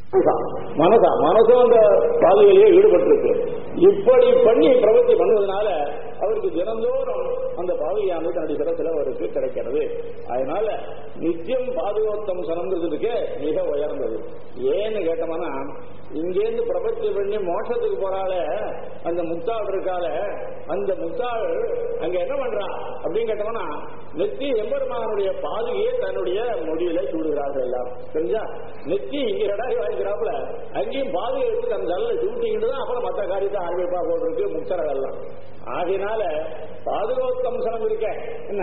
மனசா மனசும் அந்த பாதையிலேயே ஈடுபட்டிருக்கு இப்படி பண்ணி பிரவர்த்தி பண்ணுவதனால அவருக்கு தினந்தோறும் அந்த பாதையானது தன்னுடைய சிரத்தில் அவருக்கு கிடைக்கிறது அதனால நித்தியம் பாதுகாத்தம் சனங்கிறதுக்கு மிக உயர்ந்தது ஏன்னு கேட்டோம்னா இங்கேருந்து பிரபத்தி பண்ணி மோட்சத்துக்கு போறால அந்த முத்தாள் இருக்கால அந்த முத்தாள் அங்க என்ன பண்றா அப்படின்னு கேட்டோம்னா நெத்தி எம்பெருமானுடைய பாதுகையை தன்னுடைய மொழியில சூடுகிறார்கள் எல்லாம் தெரிஞ்சா நெத்தி இங்க இடாடி வாங்கிக்கிறாப்புல அங்கேயும் பாதுகை எடுத்து அந்த நல்ல சூட்டிக்கிட்டு தான் அப்புறம் மற்ற காரியத்தை ஆரம்பிப்பா போட்டிருக்கு முத்தரவு எல்லாம் ஆகையினால பாதுகாத்தம்சனம் இருக்க என்ன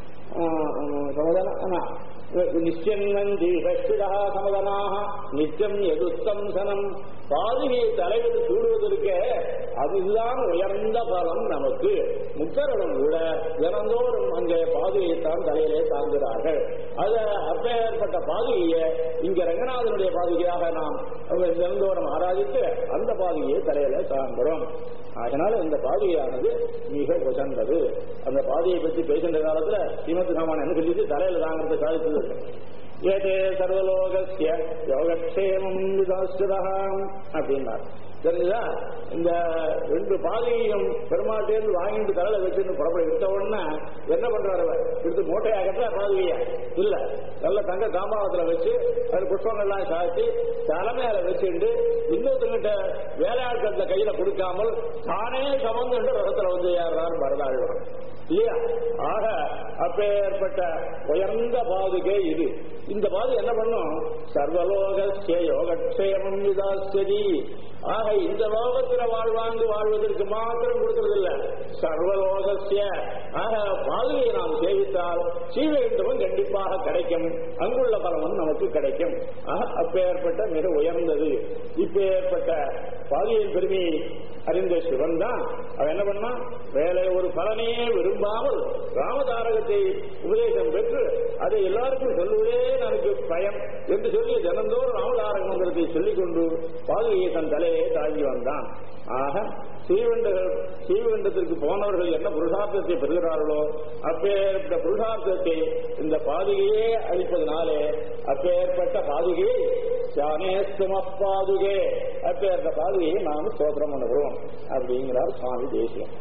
சமாதானம் நிச்சயந்தி ரஷ்டிதா சமதனாக நித்தியம் எதுத்தம் சனம் பாதுகையை தலைவர் சூடுவதற்கு அதுதான் உயர்ந்த பலம் நமக்கு முத்தரவன் கூட தினந்தோறும் அங்கே பாதுகையைத்தான் தலையிலே தாங்குகிறார்கள் அது அப்பேற்பட்ட பாதுகையை இங்க ரங்கநாதனுடைய பாதுகையாக நாம் தினந்தோறும் ஆராதித்து அந்த பாதுகையை தலையில தாங்குகிறோம் அதனால இந்த பாதுகையானது மிக உசந்தது அந்த பாதையை பற்றி பேசுகின்ற காலத்துல ஸ்ரீமத் ராமன் என்ன சொல்லிட்டு தலையில தாங்கிறது சாதித்தது ஏதே சர்வலோகசிய யோகக்ஷேமம் விதாஸ்திரம் அப்படின்னார் தெரிஞ்சதா இந்த ரெண்டு பாதையையும் பெருமாட்டேந்து வாங்கிட்டு தலையில வச்சுன்னு புறப்பட விட்ட உடனே என்ன பண்றாரு அவர் எடுத்து மூட்டையா கட்டுற பாதுகைய இல்ல நல்ல தங்க தாம்பாவத்துல வச்சு அது புஷ்பங்கள்லாம் சாத்தி தலைமையில வச்சுட்டு இன்னொருத்தங்கிட்ட வேலையாட்கள கையில கொடுக்காமல் தானே சமந்து ரகத்துல வந்து ஏறாரு பரதாழ்வான் இல்லையா ஆக அப்பேற்பட்ட உயர்ந்த பாதுகை இது இந்த பாது என்ன பண்ணும் சர்வலோகஸ்ய யோகக்ஷேமம் விதாஸ்யதி ஆக இந்த லோகத்தில் வாழ்வாங்கு வாழ்வதற்கு மாத்திரம் கொடுக்கிறது இல்ல சர்வலோகசிய ஆக பாதுகையை நாம் சேவித்தால் சீவைண்டமும் கண்டிப்பாக கிடைக்கும் அங்குள்ள பலமும் நமக்கு கிடைக்கும் ஆக அப்பேற்பட்ட மிக உயர்ந்தது இப்பேற்பட்ட பாதுகையின் பெருமையை அறிந்த சிவன் தான் அவன் என்ன பண்ணா வேலை ஒரு பலனையே விரும்பாமல் ராமதாரகத்தை உபதேசம் பெற்று அதை எல்லாருக்கும் சொல்லுவதே நமக்கு பயம் என்று சொல்லி தினந்தோறும் ராமதாரக மந்திரத்தை சொல்லிக் கொண்டு பாதுகையை தன் தலையை தாங்கி வந்தான் ஆக ஸ்ரீவண்டர்கள் ஸ்ரீவண்டத்திற்கு போனவர்கள் என்ன புருஷார்த்தத்தை பெறுகிறார்களோ அப்பேற்பட்ட புருஷார்த்தத்தை இந்த பாதுகையே அளிப்பதனாலே அப்பேற்பட்ட பாதுகையை சானேஸ்தும பாதுகே அப்பேற்பட்ட பாதுகையை நாம் ஸ்தோத்திரம் பண்ணுகிறோம் அப்படிங்கிறார் சுவாமி தேசியம்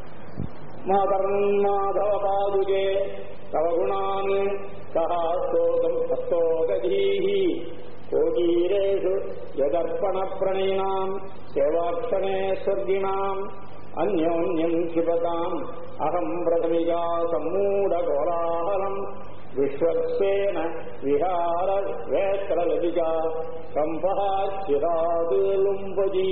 மாதரன் மாதவ பாதுகே தவகுணான் சகா ஸ்தோகம் அஸ்தோகதீஹி கோகீரேஷு யதர்ப்பண பிரணயினாம் சேவாட்சணே ஸ்வர்கிணாம் அந்யோன்யம் கிபதாம் அகம் பிரதமிகா சம்மூட கோலாகலம் விஸ்வக்சேன விஹார வேத்திரலதிகா கம்பா சிராது லும்பதி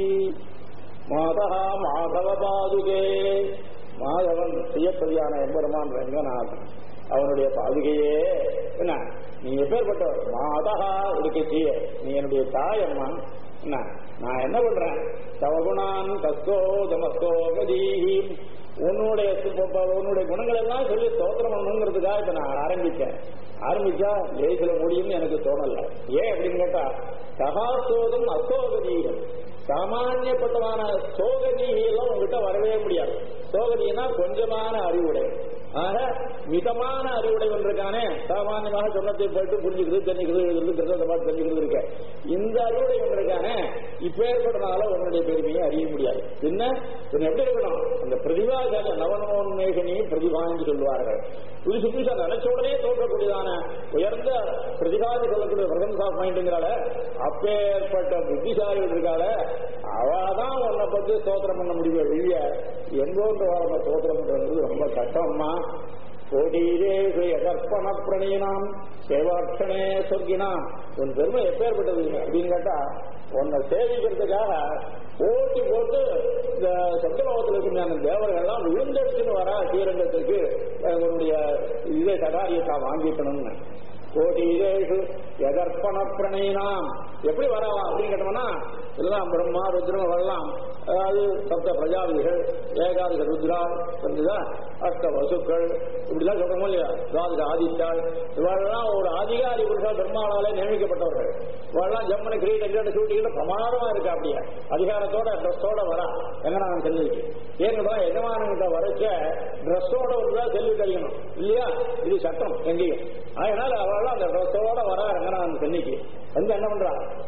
மாதா மாதவ பாதுகே மாதவன் செய்யப்பதியான எம்பெருமான் ரங்கநாதன் அவனுடைய பாதுகையே என்ன நீ எப்பேற்பட்டவர் மாதகா இருக்கச்சிய நீ என்னுடைய தாய் அம்மா என்ன நான் என்ன பண்றேன் சவகுணான் கஸ்தோ தமஸ்தோ கதீஹி உன்னுடைய உன்னுடைய குணங்கள் எல்லாம் சொல்லி ஸ்தோத்திரம் பண்ணணுங்கிறதுக்காக இப்ப நான் ஆரம்பிச்சேன் ஆரம்பிச்சா லேசில முடியும்னு எனக்கு தோணல ஏன் அப்படின்னு கேட்டா சகாசோதம் அசோகதீகம் சாமானியப்பட்டமான சோகதீகெல்லாம் உங்ககிட்ட வரவே முடியாது சோகதீனா கொஞ்சமான அறிவுடை ஆக மிதமான அறிவுடை ஒன்றுக்கானே சாமானியமாக சொன்னத்தை போயிட்டு புரிஞ்சுக்கிறது தெரிஞ்சுக்கிறது எழுதுறது அந்த மாதிரி தெரிஞ்சுக்கிறது இருக்க இந்த அறிவுடை ஒன்றுக்கானே இப்ப ஏற்பட்டனால உன்னுடைய பெருமையை அறிய முடியாது என்ன எப்படி இருக்கணும் அந்த பிரதிபாசால நவனோன்மேகனி பிரதிபான்னு சொல்லுவார்கள் புதுசு புதுசா நினைச்ச உடனே தோன்றக்கூடியதான உயர்ந்த பிரதிபாதி சொல்லக்கூடிய பிரசன்ஸ் ஆஃப் மைண்டுங்கிறால அப்பேற்பட்ட புத்திசாலிகள் இருக்கால அவதான் உன்னை பத்தி ஸ்தோத்திரம் பண்ண முடியும் வெளிய எங்கோன்று வர ஸ்தோத்திரம் பண்றது ரொம்ப கஷ்டம்மா கோடீரேஷு எதர்ப்பண பிரணயினாம் சேவாட்சணே சொர்க்கினாம் உன் பெருமை எப்பேற்பட்டது அப்படின்னு கேட்டா உன்னை சேவிக்கிறதுக்காக போட்டி போட்டு இந்த சத்திரலோகத்தில் இருக்கிற தேவர்கள்லாம் விழுந்தெடுத்துன்னு வரா ஸ்ரீரங்கத்துக்கு உன்னுடைய இதை சகாரியத்தை வாங்கிக்கணும்னு கோடீரேஷு எதர்ப்பண பிரணயினாம் எப்படி வரவா அப்படின்னு கேட்டோம்னா எல்லாம் பிரம்மா ருத்ரம் வரலாம் அதாவது சப்த பிரஜாதிகள் ஏகாதச ருத்ரா புரிஞ்சுதா அஷ்ட வசுக்கள் இப்படிலாம் சொல்றோமோ இல்லையா துவாதச ஆதித்தாள் இவரெல்லாம் ஒரு அதிகாரி புருஷா பெருமாளாலே நியமிக்கப்பட்டவர்கள் இவரெல்லாம் ஜம்மனு கிரீட கிரீட சூட்டிக்கிட்டு பிரமாதமா இருக்கா அப்படியே அதிகாரத்தோட ட்ரெஸ்ஸோட வரா எங்க நான் செல்லிக்கு ஏன்னா எஜமானங்கிட்ட வரைச்ச ட்ரெஸ்ஸோட ஒரு செல்லி கழிக்கணும் இல்லையா இது சட்டம் எங்கேயும் அதனால அவரெல்லாம் அந்த ட்ரெஸ்ஸோட வரா ரங்கநாதன் சென்னைக்கு வந்து என்ன பண்றா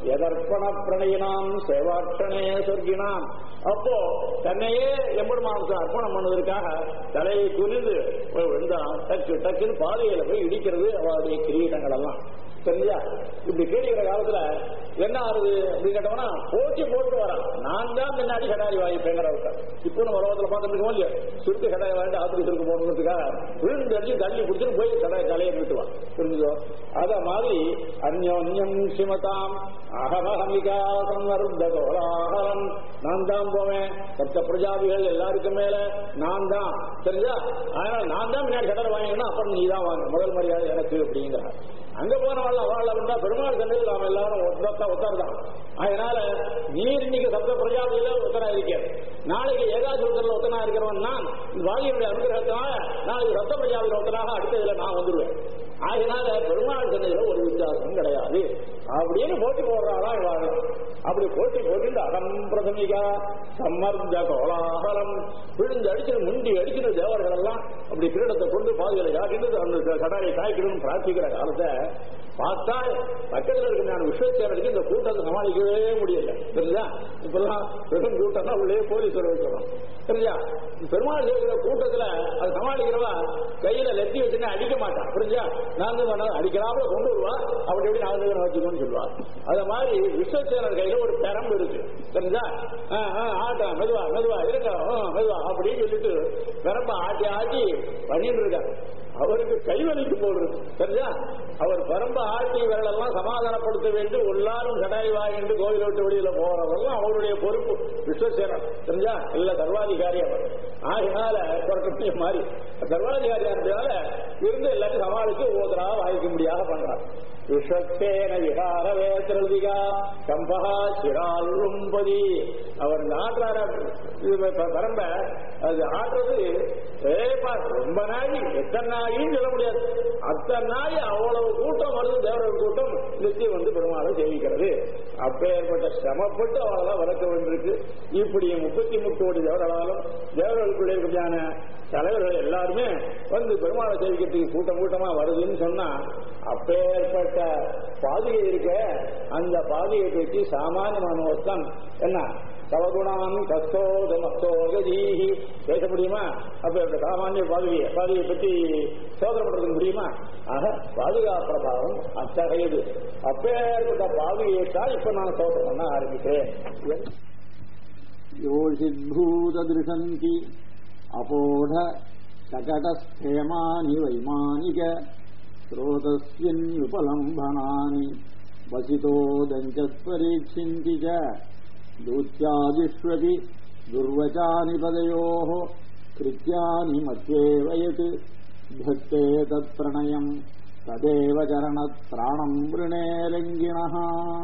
எதர்ப்பண பிரணயினாம் சேவாட்சணே சொர்க்கினாம் அப்போ தன்னையே எம்பெருமானுக்கு அர்ப்பணம் பண்ணுவதற்காக தலையை குனிந்து போய் விழுந்தான் டக்கு டக்குன்னு பாதையில போய் இடிக்கிறது அவருடைய கிரீடங்கள் எல்லாம் சரியா இப்படி கேட்கிற காலத்துல என்ன ஆகுது அப்படின்னு கேட்டோம்னா போட்டி போட்டு வரான் நான் தான் முன்னாடி கடாரி வாங்கிப்பேங்கிற இப்போ நம்ம உலகத்துல பார்த்துட்டு இருக்கோம் இல்லையா சுருக்கு கடாய் வாங்கிட்டு ஆத்துக்கு சுருக்கு போகணுன்றதுக்காக விழுந்து அடிச்சு தள்ளி பிடிச்சிட்டு போய் கடாய் தலையை நிறுத்துவான் புரிஞ்சுதோ அத மாதிரி அந்யோன்யம் சிமதாம் அகமஹமிகா சம்வர்த்த கோலாகலம் நான் தான் போவேன் சப்த பிரஜாபிகள் எல்லாருக்கும் மேல நான் தான் சரியா அதனால நான் தான் முன்னாடி கடலை வாங்கினா அப்புறம் நீ தான் வாங்க முதல் மரியாதை எனக்கு அப்படிங்கிறார் அங்க போனவாள் அவள் இருந்தா பெருமாள் சந்தையில் நாம எல்லாரும் ஒத்தா ஒத்தார்தான் அதனால நீர் இன்னைக்கு சப்த பிரஜாபியில ஒத்தனா இருக்கேன் நாளைக்கு ஏகாசுரத்தில் ஒத்தனா இருக்கிறவன் நான் வாகியுடைய அனுகிரகத்தினால நாளைக்கு ரத்த பிரஜாபியில் ஒத்தனாக அடுத்ததுல நான் வந்துடுவேன் அதனால பெருமாள் சந்தையில ஒரு வித்தியாசம் கிடையாது அப்படின்னு போட்டி போடுறாளா வாழலாம் அப்படி போட்டி போட்டு அகம் பிரதமிகா சம்மர்ந்த கோலாகலம் விழுந்து அடிச்சு முண்டி அடிக்கிற தேவர்கள் எல்லாம் அப்படி கிரீடத்தை கொண்டு பாதுகளை காட்டிட்டு அந்த கடாயை காய்க்கணும்னு பிரார்த்திக்கிற காலத்தை பார்த்தா பக்கத்தில் இருக்க நான் விஸ்வசேனருக்கு இந்த கூட்டத்தை சமாளிக்கவே முடியல சரியா இப்பெல்லாம் பெரும் கூட்டம்னா உள்ளே போலீஸ் வைக்கிறோம் சரியா பெருமாள் சேர்க்கிற கூட்டத்துல அது சமாளிக்கிறவா கையில லெத்தி வச்சுன்னா அடிக்க மாட்டான் புரிஞ்சா நான் வந்து அடிக்கிறாப்புல கொண்டு வருவா அப்படி எப்படி நான் வந்து வச்சுக்கோன்னு சொல்லுவா அத மாதிரி விஸ்வசேனர் கையில ஒரு பெரம்பு இருக்கு தெரிஞ்சா ஆட்டம் மெதுவா மெதுவா இருக்க மெதுவா அப்படின்னு சொல்லிட்டு பெரம்ப ஆட்டி ஆட்டி பண்ணிட்டு இருக்காரு அவருக்கு கைவலிக்கு போடுறது சரியா அவர் பரம்ப ஆட்டி இவர்களெல்லாம் சமாதானப்படுத்த வேண்டும் எல்லாரும் கடாய் வாங்கிட்டு கோவில் விட்டு வெளியில போறவரெல்லாம் அவருடைய பொறுப்பு விஸ்வசேனன் சரியா இல்ல சர்வாதிகாரி அவர் ஆகினால புறக்கட்டிய மாதிரி சர்வாதிகாரியா இருந்ததால இருந்து எல்லாத்தையும் சமாளிச்சு ஒவ்வொருத்தரா வாங்கிக்க முடியாத பண்றார் விஷத்தேன விகார வேத்திரதிகா கம்பகா சிராலும்பதி அவர் ஆற்றார பரம்ப அது ஆற்றுறது ஏப்பா ரொம்ப நாய் எத்தனை நாயின்னு சொல்ல முடியாது அத்தனை நாய் அவ்வளவு கூட்டம் வருது தேவர்கள் கூட்டம் நிச்சயம் வந்து பெருமாளை சேவிக்கிறது அப்பேற்பட்ட சிரமப்பட்டு அவளெல்லாம் வளர்க்க வேண்டியிருக்கு இப்படி முப்பத்தி முப்பது கோடி தேவர்களாலும் தேவர்களுக்குள்ளே இருக்கிறான தலைவர்கள் எல்லாருமே வந்து பெருமாளை சேவிக்கிறதுக்கு கூட்டம் கூட்டமா வருதுன்னு சொன்னா அப்பேற்பட்ட பாதையை இருக்க அந்த பாதையை பற்றி சாமானியமான ஒருத்தன் என்ன சவகுணான் கஸ்தோத மஸ்தோகதீஹி பேச முடியுமா அப்ப சாமானிய பாதுகையை பாதுகையை பற்றி சோதனை பண்றதுக்கு முடியுமா ஆக பாதுகா பிரபாவம் அத்தகையது அப்பேற்பட்ட பாதுகையை தான் இப்ப நான் சோதனை பண்ண ஆரம்பிக்கிறேன் योषिद्भूतदृशन्ति अपोढ शकटस्थेमानि वैमानिक स्रोतस्यन्युपलम्भनानि वसितो दञ्चत्परीक्षिन्ति च दूत्यादिष्वपि दुर्वचानि पदयोः कृत्यानि मत्येव यत् धत्ते तत्प्रणयम् तदेव चरणत्राणम् वृणे रङ्गिणः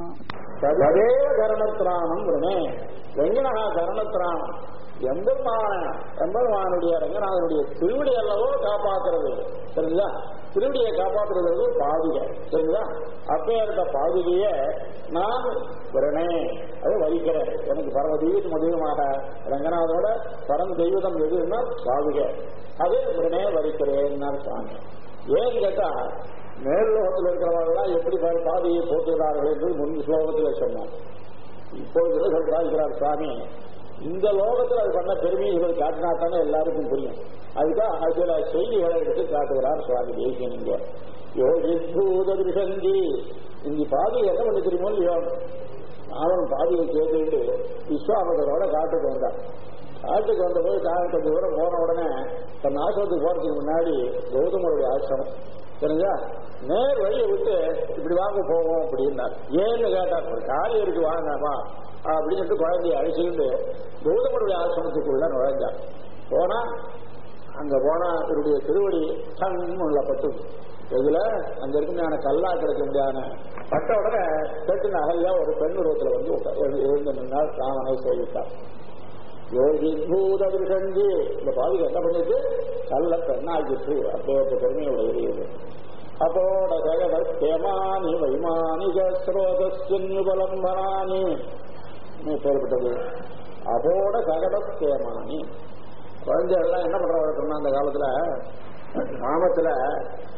ததேவ கரணத்ராணம் விருணே ரங்கநாத கரணத்ராணம் எம்பெருமான எம்பெருமானுடைய ரங்கநாதனுடைய திருவிடி அல்லவோ காப்பாற்றுறது சரிங்களா திருவிடியை காப்பாற்றுறது பாதுகை சரிங்களா அப்பேற்பட்ட பாதுகைய நான் விரணே அது வலிக்கிறேன் எனக்கு பரம தெய்வத்தும் அதிகமாக ரங்கநாதனோட பரம தெய்வதம் எதுன்னா பாதுகை அது விரணே வலிக்கிறேன் சுவாமி ஏன்னு கேட்டா மேல் லோகத்தில் இருக்கிறவர்கள்லாம் எப்படி பாதையை போட்டுகிறார்கள் என்று முன் ஸ்லோகத்தில் சொன்னார் இப்பொழுது சொல்றார் சுவாமி இந்த லோகத்தில் அது பண்ண பெருமையை இவர் காட்டினா தானே எல்லாருக்கும் புரியும் அதுக்காக சில செய்திகளை எடுத்து காட்டுகிறார் சுவாமி தேசியனிங்க யோகிபூத திருஷந்தி இந்த பாதி என்ன பண்ணி தெரியுமோ இல்லையோ அவன் பாதியை கேட்டுட்டு விஸ்வாமதரோட காட்டுக்கு வந்தான் காட்டுக்கு வந்த போது கொஞ்சம் தூரம் போன உடனே தன் ஆசிரமத்துக்கு போறதுக்கு முன்னாடி கௌதமருடைய ஆசிரமம் சரிங்களா நேர் வழியை விட்டு இப்படி வாங்க போவோம் அப்படின்னார் ஏன்னு கேட்டார் ஒரு காரியம் இருக்கு வாங்கம்மா அப்படின்னு சொல்லிட்டு குழந்தைய அழைச்சிக்கிட்டு கௌதமருடைய ஆசிரமத்துக்குள்ள நுழைஞ்சார் போனா அங்க போனா இவருடைய திருவடி சன் உள்ள பட்டு இதுல அங்க இருக்குமையான கல்லா கிடைக்கும்படியான பட்ட உடனே கேட்டு நகையா ஒரு பெண் உருவத்துல வந்து எழுந்து நின்றால் ராமனை சேவித்தார் யோகி பூத திருஷந்தி இந்த பாதுகா என்ன பண்ணிட்டு கல்ல பெண்ணாகிட்டு அப்பேற்பட்ட பெருமையோட எரியுது அப்போட ஜெகத தேமானி வைமானிக ஸ்ரோதஸ்யுபலம்பனானி பேர்பட்டது அதோட ஜகத தேமானி குழந்தைகள்லாம் என்ன பண்ற வழக்கம்னா அந்த காலத்துல கிராமத்துல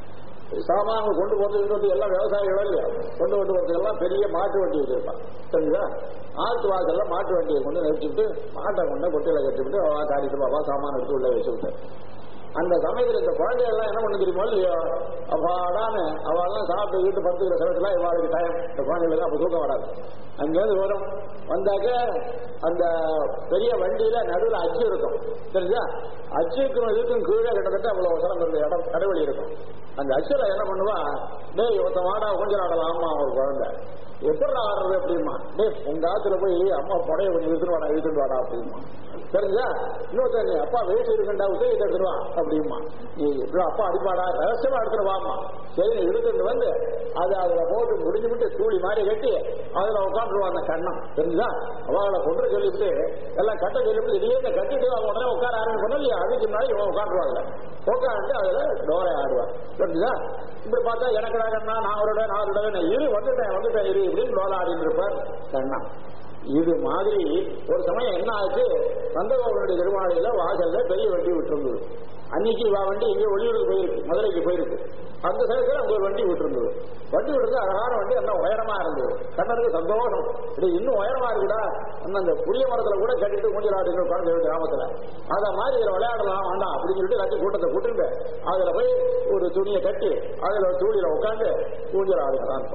சாமான்கள் கொண்டு போறது எல்லாம் விவசாயிகள் இல்லையா கொண்டு கொண்டு போறதுக்கெல்லாம் பெரிய மாட்டு வண்டி வச்சிருப்பான் சரிங்களா ஆத்து வாசல்ல மாட்டு வண்டியை கொண்டு நிறுத்திவிட்டு மாட்டை கொண்டு கொட்டையில கட்டிவிட்டு அவா காரிட்டு பாபா சாமான் எடுத்து உள்ள வச்சு விட்டார் அந்த சமயத்தில் இந்த குழந்தைகள்லாம் என்ன பண்ண தெரியுமோ இல்லையோ அப்பாடான்னு அவெல்லாம் சாப்பிட்டு வீட்டு படுத்துக்கிற சமயத்துல இவாளுக்கு டைம் இந்த குழந்தைகளுக்கு அப்ப தூக்கம் வராது அங்கேருந்து வரும் வந்தாக்க அந்த பெரிய வண்டியில நடுவில் அச்சு இருக்கும் தெரிஞ்சா அச்சுக்கும் இதுக்கும் கீழே கிட்டத்தட்ட அவ்வளவு சிலம் இருந்த இடம் கடைவெளி இருக்கும் அந்த அச்சுல என்ன பண்ணுவா டேய் ஒருத்த வாடா கொஞ்சம் ஆடலாமா ஒரு குழந்தை எப்படி ஆடுறது அப்படிமா டேய் உங்க ஆத்துல போய் அம்மா புடைய கொஞ்சம் இழுத்துட்டு வாடா இழுத்துட்டு வாடா அப்படிமா தெரிஞ்சா இன்னொருத்தர் நீ அப்பா வெயிட் இருக்கண்டா உதவி எடுத்துருவா அப்படிமா நீ இப்படி அப்பா அடிப்பாடா ரகசியமா எடுத்துட்டு வாமா சரி நீ எடுத்துட்டு வந்து அதை அதுல போட்டு முடிஞ்சு விட்டு கூலி மாதிரி கட்டி அதுல உட்காந்துருவா அந்த கண்ணம் தெரிஞ்சா அவளை கொண்டு சொல்லிவிட்டு எல்லாம் கட்ட சொல்லிவிட்டு திடீர்னு கட்டிட்டு அவன் உடனே உட்கார ஆரம்பிக்கணும் இல்லையா அதுக்கு முன்னாடி இவன் உட்காந்துருவாங்க உட்காந்து அதுல டோரை ஆடுவான் தெரிஞ்சுதா இப்படி பார்த்தா எனக்கு கண்ணா நான் அவரோட நான் அவரோட நான் இரு வந்துட்டேன் வந்துட்டேன் இரு இப்படின்னு டோலை ஆடிட்டு இருப்பார் கண்ணா இது மாதிரி ஒரு சமயம் என்ன ஆச்சு நந்தகோபனுடைய திருமாலையில வாசல்ல பெரிய வண்டி விட்டுருந்தது அன்னைக்கு வா வண்டி இங்கே வெளியூருக்கு போயிருக்கு மதுரைக்கு போயிருக்கு அந்த சமயத்தில் அங்க ஒரு வண்டி விட்டுருந்தது வண்டி விடுறது அழகான வண்டி அந்த உயரமா இருந்தது கண்ணனுக்கு சந்தோஷம் இது இன்னும் உயரமா இருக்குடா இன்னும் அந்த புளிய மரத்துல கூட கட்டிட்டு கொஞ்சம் ஆடுங்க குழந்தை கிராமத்துல அத மாதிரி இதுல விளையாடலாம் வேண்டாம் அப்படின்னு சொல்லிட்டு எல்லாத்தையும் கூட்டத்தை கூட்டுண்டு அதுல போய் ஒரு துணியை கட்டி அதுல ஒரு தூளியில உட்காந்து ஊஞ்சல் ஆடுங்களான்னு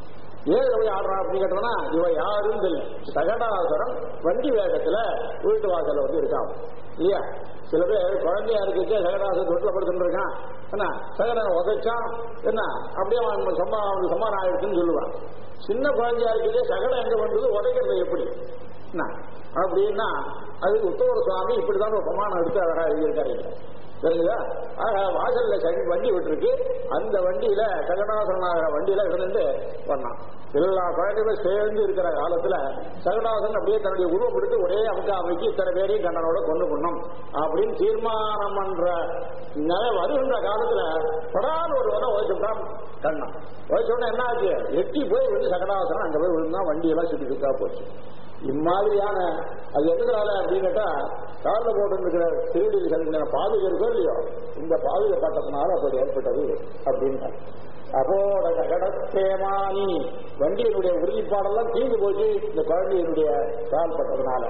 ஏன் போய் ஆடுறான் அப்படின்னு கேட்டோம்னா இவன் யாரும் தெரியும் சகடாசுரம் வண்டி வேகத்துல வீட்டு வாசல்ல வந்து இருக்கான் இல்லையா சில பேர் குழந்தையா இருக்குச்சு சகடாசுரம் தொட்டில படுத்துட்டு இருக்கான் என்ன சகடன் உதைச்சான் என்ன அப்படியே அவன் சம்மா அவனுக்கு சம்மானம் ஆயிடுச்சுன்னு சொல்லுவான் சின்ன குழந்தையா இருக்குது சகடம் எங்க வந்தது உதைக்கிறது எப்படி என்ன அப்படின்னா அதுக்கு உத்தவர சுவாமி இப்படிதான் ஒரு பிரமாணம் எடுத்து அழகா எழுதியிருக்காரு தெரியுதா ஆக வாசல்ல சனி வண்டி விட்டுருக்கு அந்த வண்டியில சகடாசனாகிற வண்டியில இருந்து பண்ணான் எல்லா குழந்தைகளும் சேர்ந்து இருக்கிற காலத்துல சகடாசன் அப்படியே தன்னுடைய உருவம் எடுத்து ஒரே அமுக்க அமைச்சு இத்தனை பேரையும் கண்ணனோட கொண்டு பண்ணும் அப்படின்னு தீர்மானம் பண்ற நிலை வருகின்ற காலத்துல படாத ஒரு வரை உழைச்சுட்டான் கண்ணன் உழைச்சோடனே என்ன ஆச்சு எட்டி போய் வந்து சகடாசனம் அங்க போய் விழுந்தா வண்டியெல்லாம் சுத்தி சுத்தா போச்சு இம்மாதிரியான அது எதுனால அப்படின்னு கேட்டா காலில் போட்டு இருக்கிற திருடியில் செலுத்தின பாதுகை இருக்கோ இல்லையோ இந்த பாதுகை பட்டத்தினால அப்படி ஏற்பட்டது அப்படின்னு அப்போட கடத்தேமானி வண்டியினுடைய உறுதிப்பாடெல்லாம் தீர்ந்து போச்சு இந்த குழந்தையினுடைய கால் பட்டதுனால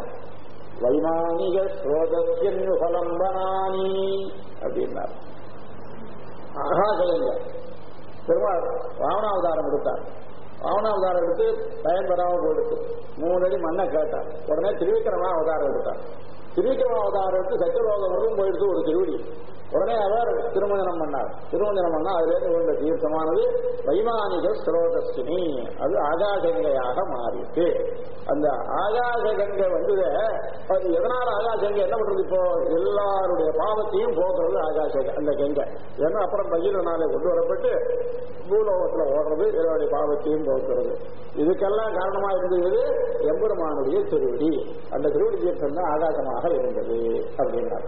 வைமானிக ஸ்ரோதத்தின் பலம்பனானி அப்படின்னார் ஆகாசலிங்க பெருமாள் ராவணாவதாரம் எடுத்தார் ராவணாவதாரம் எடுத்து பயன்பெறாம போயிடுச்சு மூணு அடி மண்ணை கேட்டார் உடனே திருவிக்கிரமா அவதாரம் எடுத்தார் திருவிக்கிரமா அவதாரம் எடுத்து சத்தியலோகம் வரும் போயிடுச்சு ஒரு திருவடி உடனே அவர் திருமஞ்சனம் பண்ணார் திருமஞ்சனம் பண்ணா அதுல இருந்து விழுந்த தீர்த்தமானது வைமானிக ஸ்ரோதஸ்தினி அது ஆகாசங்கையாக மாறிட்டு அந்த ஆகாசகங்கை வந்தது அது எதனால ஆகாசங்கை என்ன பண்றது இப்போ எல்லாருடைய பாவத்தையும் போக்குறது ஆகாசகை அந்த கங்கை ஏன்னா அப்புறம் பயிரனாலே கொண்டு வரப்பட்டு பூலோகத்துல ஓடுறது எல்லாருடைய பாவத்தையும் போக்குறது இதுக்கெல்லாம் காரணமா இருந்தது எம்பெருமானுடைய திருவடி அந்த திருவடி தீர்த்தம் தான் ஆகாசமாக இருந்தது அப்படின்னார்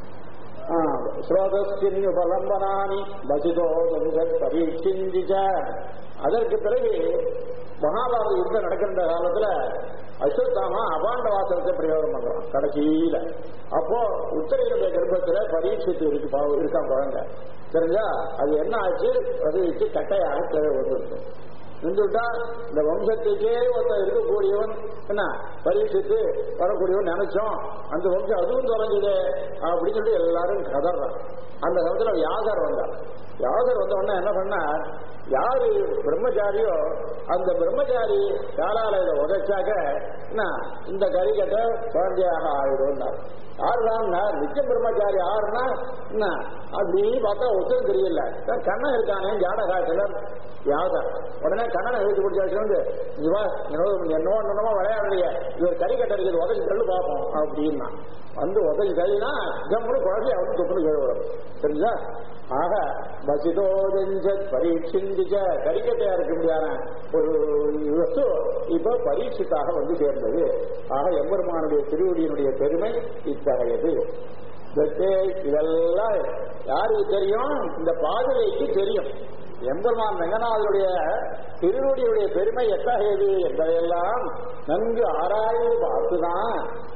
ஸ்ரோதஸ்தின்யுபலம்பனானி பசிதோ பரீட்சிந்திச்ச அதற்கு பிறகு மகாபாரத யுத்தம் நடக்கின்ற காலத்துல அஸ்வத்தாமா அபாண்ட வாசனத்தை பிரயோகம் பண்றான் கடைசியில அப்போ உத்தரையினுடைய கர்ப்பத்துல பரீட்சித்து இருக்கு இருக்கான் குழந்தை தெரிஞ்சா அது என்ன ஆச்சு அது வச்சு கட்டையாக கீழே வந்துருக்கு நின்றுட்டா இந்த வம்சத்துக்கே ஒருத்தர் இருக்கக்கூடியவன் என்ன பரீட்சித்து வரக்கூடியவன் நினைச்சோம் அந்த வம்சம் அதுவும் தொலைஞ்சது அப்படின்னு சொல்லி எல்லாரும் கதறான் அந்த காலத்துல யாகர் வந்தார் யாகர் வந்த உடனே என்ன பண்ணார் யாரு பிரம்மச்சாரியோ அந்த பிரம்மச்சாரி காலாலயில உதைச்சாக்க என்ன இந்த கரிகட்டை குழந்தையாக ஆயிடும் யாருன்னா நித்திய பிரம்மச்சாரி ஆறுனா என்ன அப்படி பார்த்தா ஒத்தும் தெரியல கண்ணன் இருக்கானே ஜாட காட்டுல யாகர் உடனே கண்ணனை எழுதி பிடிச்சாச்சு வந்து இவா என்னவோ என்னமோ விளையாடுறிய இவர் கறிக்கட்டை இருக்குது உதவி தள்ளு பார்ப்போம் அப்படின்னா வந்து உதவி தள்ளினா ஜம்முன்னு குழந்தைய வந்து தொப்புனு கழுவுறது தெரிஞ்சா ஆக பசிதோதஞ்ச பரீட்சிந்திச்ச கரிக்கட்டையா இருக்க முடியாத ஒரு வஸ்து இப்ப பரீட்சித்தாக வந்து சேர்ந்தது ஆக எம்பெருமானுடைய திருவடியினுடைய பெருமை இத்தகையது இதெல்லாம் யாருக்கு தெரியும் இந்த பாதுகைக்கு தெரியும் எம்பெருமான் ரங்கநாதனுடைய திருவடியுடைய பெருமை எத்தகையது என்பதையெல்லாம் நன்கு ஆராய்ந்து பார்த்துதான்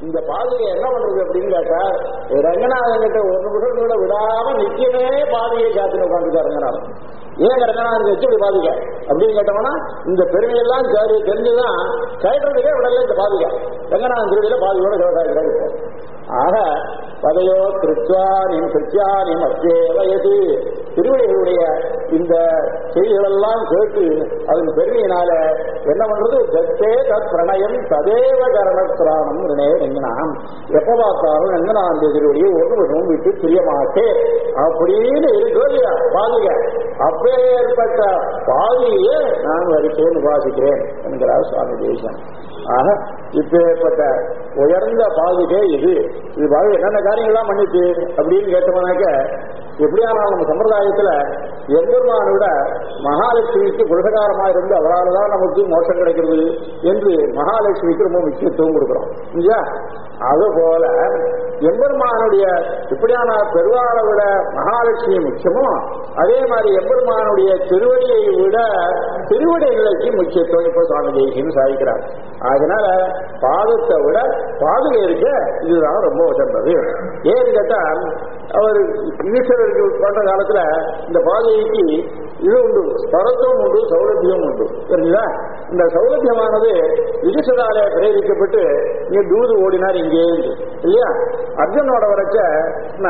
இந்த பாதுகை என்ன பண்றது அப்படின்னு கேட்டா ரங்கநாதன் கிட்ட ஒரு நிமிஷம் கூட விடாம நிச்சயமே பாதுகையை சாத்தின உட்காந்துருக்காரு ரங்கநாதன் ஏன் ரங்கநாதன் வச்சு இப்படி பாதுகை அப்படின்னு கேட்டோம்னா இந்த பெருமையெல்லாம் சரி தெரிஞ்சுதான் கயற்றதுக்கே விடல இந்த பாதுகை ரங்கநாதன் திருவிழா பாதுகையோட சிவகாய்கிறார் இப்போ ஆக பதையோ கிருத்வானி கிருத்தியானி மத்தியவயது திருவடிகளுடைய இந்த செய்திகளெல்லாம் கேட்டு அதன் பெருமையினால என்ன பண்றது தத்தே தத் பிரணயம் ததேவ கரணத்ராணம் ரிணே ரங்கனாம் எப்ப பார்த்தாலும் ரங்கநாதன் திருவடியை ஒரு நிமிஷமும் விட்டு பிரிய மாட்டேன் அப்படின்னு இருக்கோ இல்லையா பாதுக அப்பேற்பட்ட பாதியை நான் வரிசையில் உபாசிக்கிறேன் என்கிறார் சுவாமி தேசன் ஆக இப்பேற்பட்ட உயர்ந்த பாதுகை இது இது பாது என்னென்ன காரியங்கள்லாம் பண்ணிச்சு அப்படின்னு கேட்டோம்னாக்க எப்படியானாலும் நம்ம சம்பிரதாயத்துல எம்பெருமானை விட மகாலட்சுமிக்கு புருஷகாரமா இருந்து அவரால் தான் நமக்கு மோட்சம் கிடைக்கிறது என்று மகாலட்சுமிக்கு ரொம்ப முக்கியத்துவம் கொடுக்கிறோம் இல்லையா அதுபோல எம்பெருமானுடைய இப்படியான பெருவாளை விட மகாலட்சுமி முக்கியமோ அதே மாதிரி எம்பெருமானுடைய திருவடியை விட திருவடி நிலைக்கு முக்கியத்துவம் இப்ப சுவாமி தேசியம் சாதிக்கிறார் அதனால பாதத்தை விட பாதுகை இருக்க இதுதான் ரொம்ப உசந்தது ஏன்னு கேட்டா அவர் ஈஸ்வரருக்கு பண்ற காலத்துல இந்த பாதுகைக்கு இது உண்டு ஸ்தரத்துவம் உண்டு சௌலபியம் உண்டு சரிங்களா இந்த சௌலபியமானது யுதிஷரால பிரேரிக்கப்பட்டு இங்க தூது ஓடினார் இங்கே இல்லையா அர்ஜுனோட வரைச்ச என்ன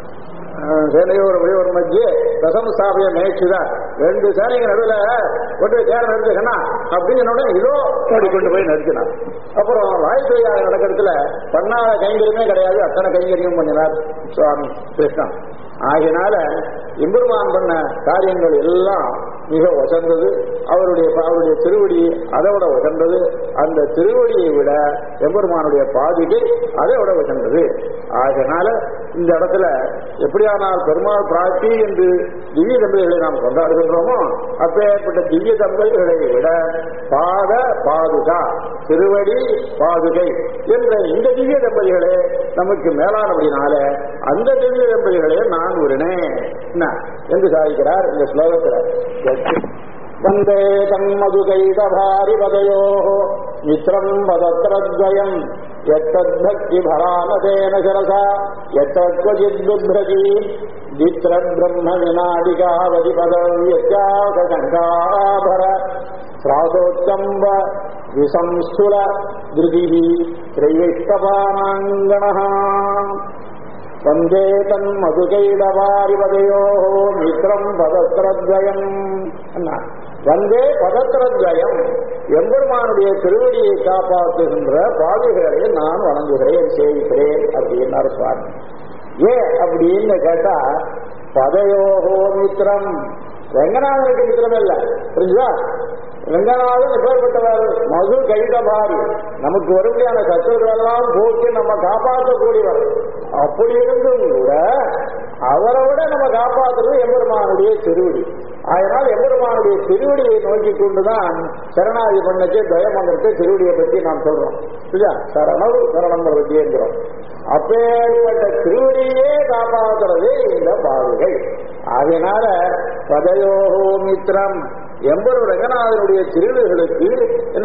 சேனையோர் ஒரு மத்திய ரசம் ஸ்தாபிய மேய்ச்சிதான் ரெண்டு சேனைங்க நடுவில் கொண்டு போய் தேர நிறுத்துக்கண்ணா அப்படின்னு இதோ ஓடி கொண்டு போய் நிறுத்தினார் அப்புறம் வாய்த்துறையாக நடக்கிறதுல பண்ணாத கைங்கரியமே கிடையாது அத்தனை கைங்கரியம் பண்ணினார் சுவாமி கிருஷ்ணன் ஆகினால எம்பெருமான் பண்ண காரியங்கள் எல்லாம் மிக உசந்தது அவருடைய அவருடைய திருவடி அதை விட உசந்தது அந்த திருவடியை விட எம்பெருமானுடைய பாதிகை அதை விட உசந்தது ஆகினால இந்த இடத்துல எப்படியானால் பெருமாள் பிராட்டி என்று திவ்ய தம்பதிகளை நாம் கொண்டாடுகின்றோமோ அப்பேற்பட்ட திவ்ய தம்பதிகளை விட பாத பாதுகா திருவடி பாதுகை என்ற இந்த திவ்ய தம்பதிகளே நமக்கு மேலானபடினால அந்த திவ்ய தம்பதிகளே நான் உருனேன் என்ன என்று சாதிக்கிறார் இந்த ஸ்லோகத்தில் வந்தே தன்மதுகைதபாரிபதயோ மித்ரம் வதத்ரத்வயம் यत्तद्भक्तिभरामतेन शिरसा यत्तत्क्वचित् बिभ्रती वित्रब्रह्म विनादिकावधिपदव्यत्यासशङ्काभर श्रासोत्तम्ब विसंस्थुल धृतिः त्रयैष्टपानाङ्गणः वन्दे तन्मधुकैडवारिपदयोः मित्रम् पदत्रद्वयम् வந்தே பதத்திரத்வயம் எம்பெருமானுடைய திருவடியை காப்பாற்றுகின்ற பாதுகளை நான் வணங்குகிறேன் சேவிக்கிறேன் அப்படின்னாரு சுவாமி ஏன் அப்படின்னு கேட்டா பதயோகோ மித்திரம் ரங்கநாதனுக்கு மித்திரம் இல்ல புரிஞ்சுதா ரங்கநாதன் எப்பேற்பட்டவர் மது கைதபாரி நமக்கு வரும்படியான சத்துருவெல்லாம் போக்கி நம்ம காப்பாற்றக்கூடியவர் அப்படி இருந்தும் கூட அவரை விட நம்ம காப்பாற்றுறது எம்பெருமானுடைய திருவடி அதனால் எம்பெருமானுடைய திருவடியை நோக்கி கொண்டுதான் சரணாதி பண்ணச்சு தயமந்திரத்தை திருவடியை பற்றி நாம் சொல்றோம் இல்லையா சரணம் சரணம் பற்றிங்கிறோம் அப்பேற்பட்ட திருவடியே காப்பாற்றுறது இந்த பாதுகை ஆகையினால பதயோகோ மித்திரம் எம்பரு ரங்கநாதனுடைய திருடுகளுக்கு என்ன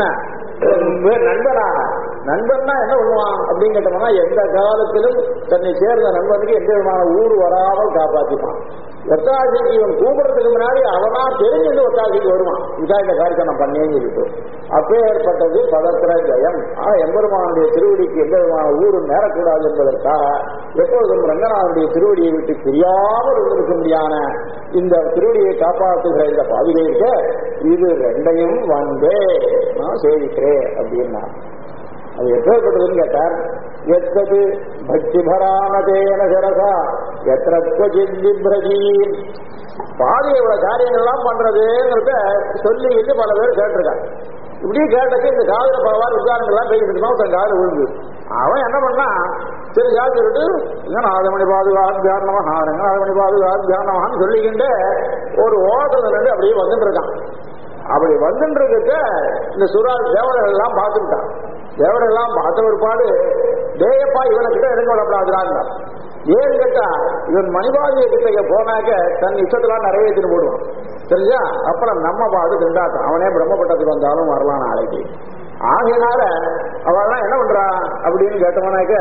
நண்பனாக நண்பன்னா என்ன பண்ணுவான் அப்படின்னு கேட்டோம்னா எந்த காலத்திலும் தன்னை சேர்ந்த நண்பனுக்கு எந்த விதமான ஊர் வராமல் காப்பாற்றிப்பான் ஒத்தாசைக்கு இவன் கூப்பிடுறதுக்கு முன்னாடி அவனா தெரிஞ்சது ஒத்தாசைக்கு வருவான் இதான் இந்த காரியத்தை நான் பண்ணேன்னு சொல்லிட்டு அப்பே ஏற்பட்டது பதத்திர ஜெயம் ஆனா எம்பெருமானுடைய திருவடிக்கு எந்த விதமான ஊரும் நேரக்கூடாது என்பதற்காக எப்பொழுதும் ரங்கநாதனுடைய திருவடியை விட்டு தெரியாமல் இருந்திருக்க முடியான இந்த திருவடியை காப்பாற்றுகிற இந்த பாதுகை இருக்க இது ரெண்டையும் வந்தே நான் சேவிக்கிறேன் அப்படின்னா அது எப்பேற்பட்டதுன்னு கேட்டார் எத்தது பக்தி பராமதேன சிரசா எத்திரத்வஜிப்ரஜீ பாதையோட காரியங்கள்லாம் பண்றதுங்கிறத சொல்லி சொல்லி பல பேர் கேட்டிருக்காங்க இப்படி கேட்டக்கு இந்த காதல பலவாறு உதாரணங்கள்லாம் பேசிட்டு இருக்கோம் தன் காதல விழுந்து அவன் என்ன பண்ணா சரி சொல்லிட்டு என்ன நாதமணி பாதுகாத்தியானவன் நாதமணி பாதுகாத்தியானவான்னு சொல்லிக்கிட்டு ஒரு ஓட்டத்துல இருந்து அப்படியே வந்துட்டு இருக்கான் அப்படி வந்துன்றதுக்க இந்த சுரால் தேவர்கள் எல்லாம் பார்த்துட்டான் தேவர்கள் எல்லாம் பார்த்த ஒருபாடு தேயப்பா இவனை கிட்ட இறங்க விடப்படாதுடான் ஏன்னு கேட்டா இவன் மணிபாதிய கிட்ட போனாக்க தன் இஷ்டத்தெல்லாம் நிறைவேற்றின்னு போடுவான் தெரிஞ்சா அப்புறம் நம்ம பாது திண்டாட்டம் அவனே பிரம்மப்பட்டத்துக்கு வந்தாலும் வரலாம் நாளைக்கு ஆகையினால அவெல்லாம் என்ன பண்றா அப்படின்னு கேட்டோம்னாக்க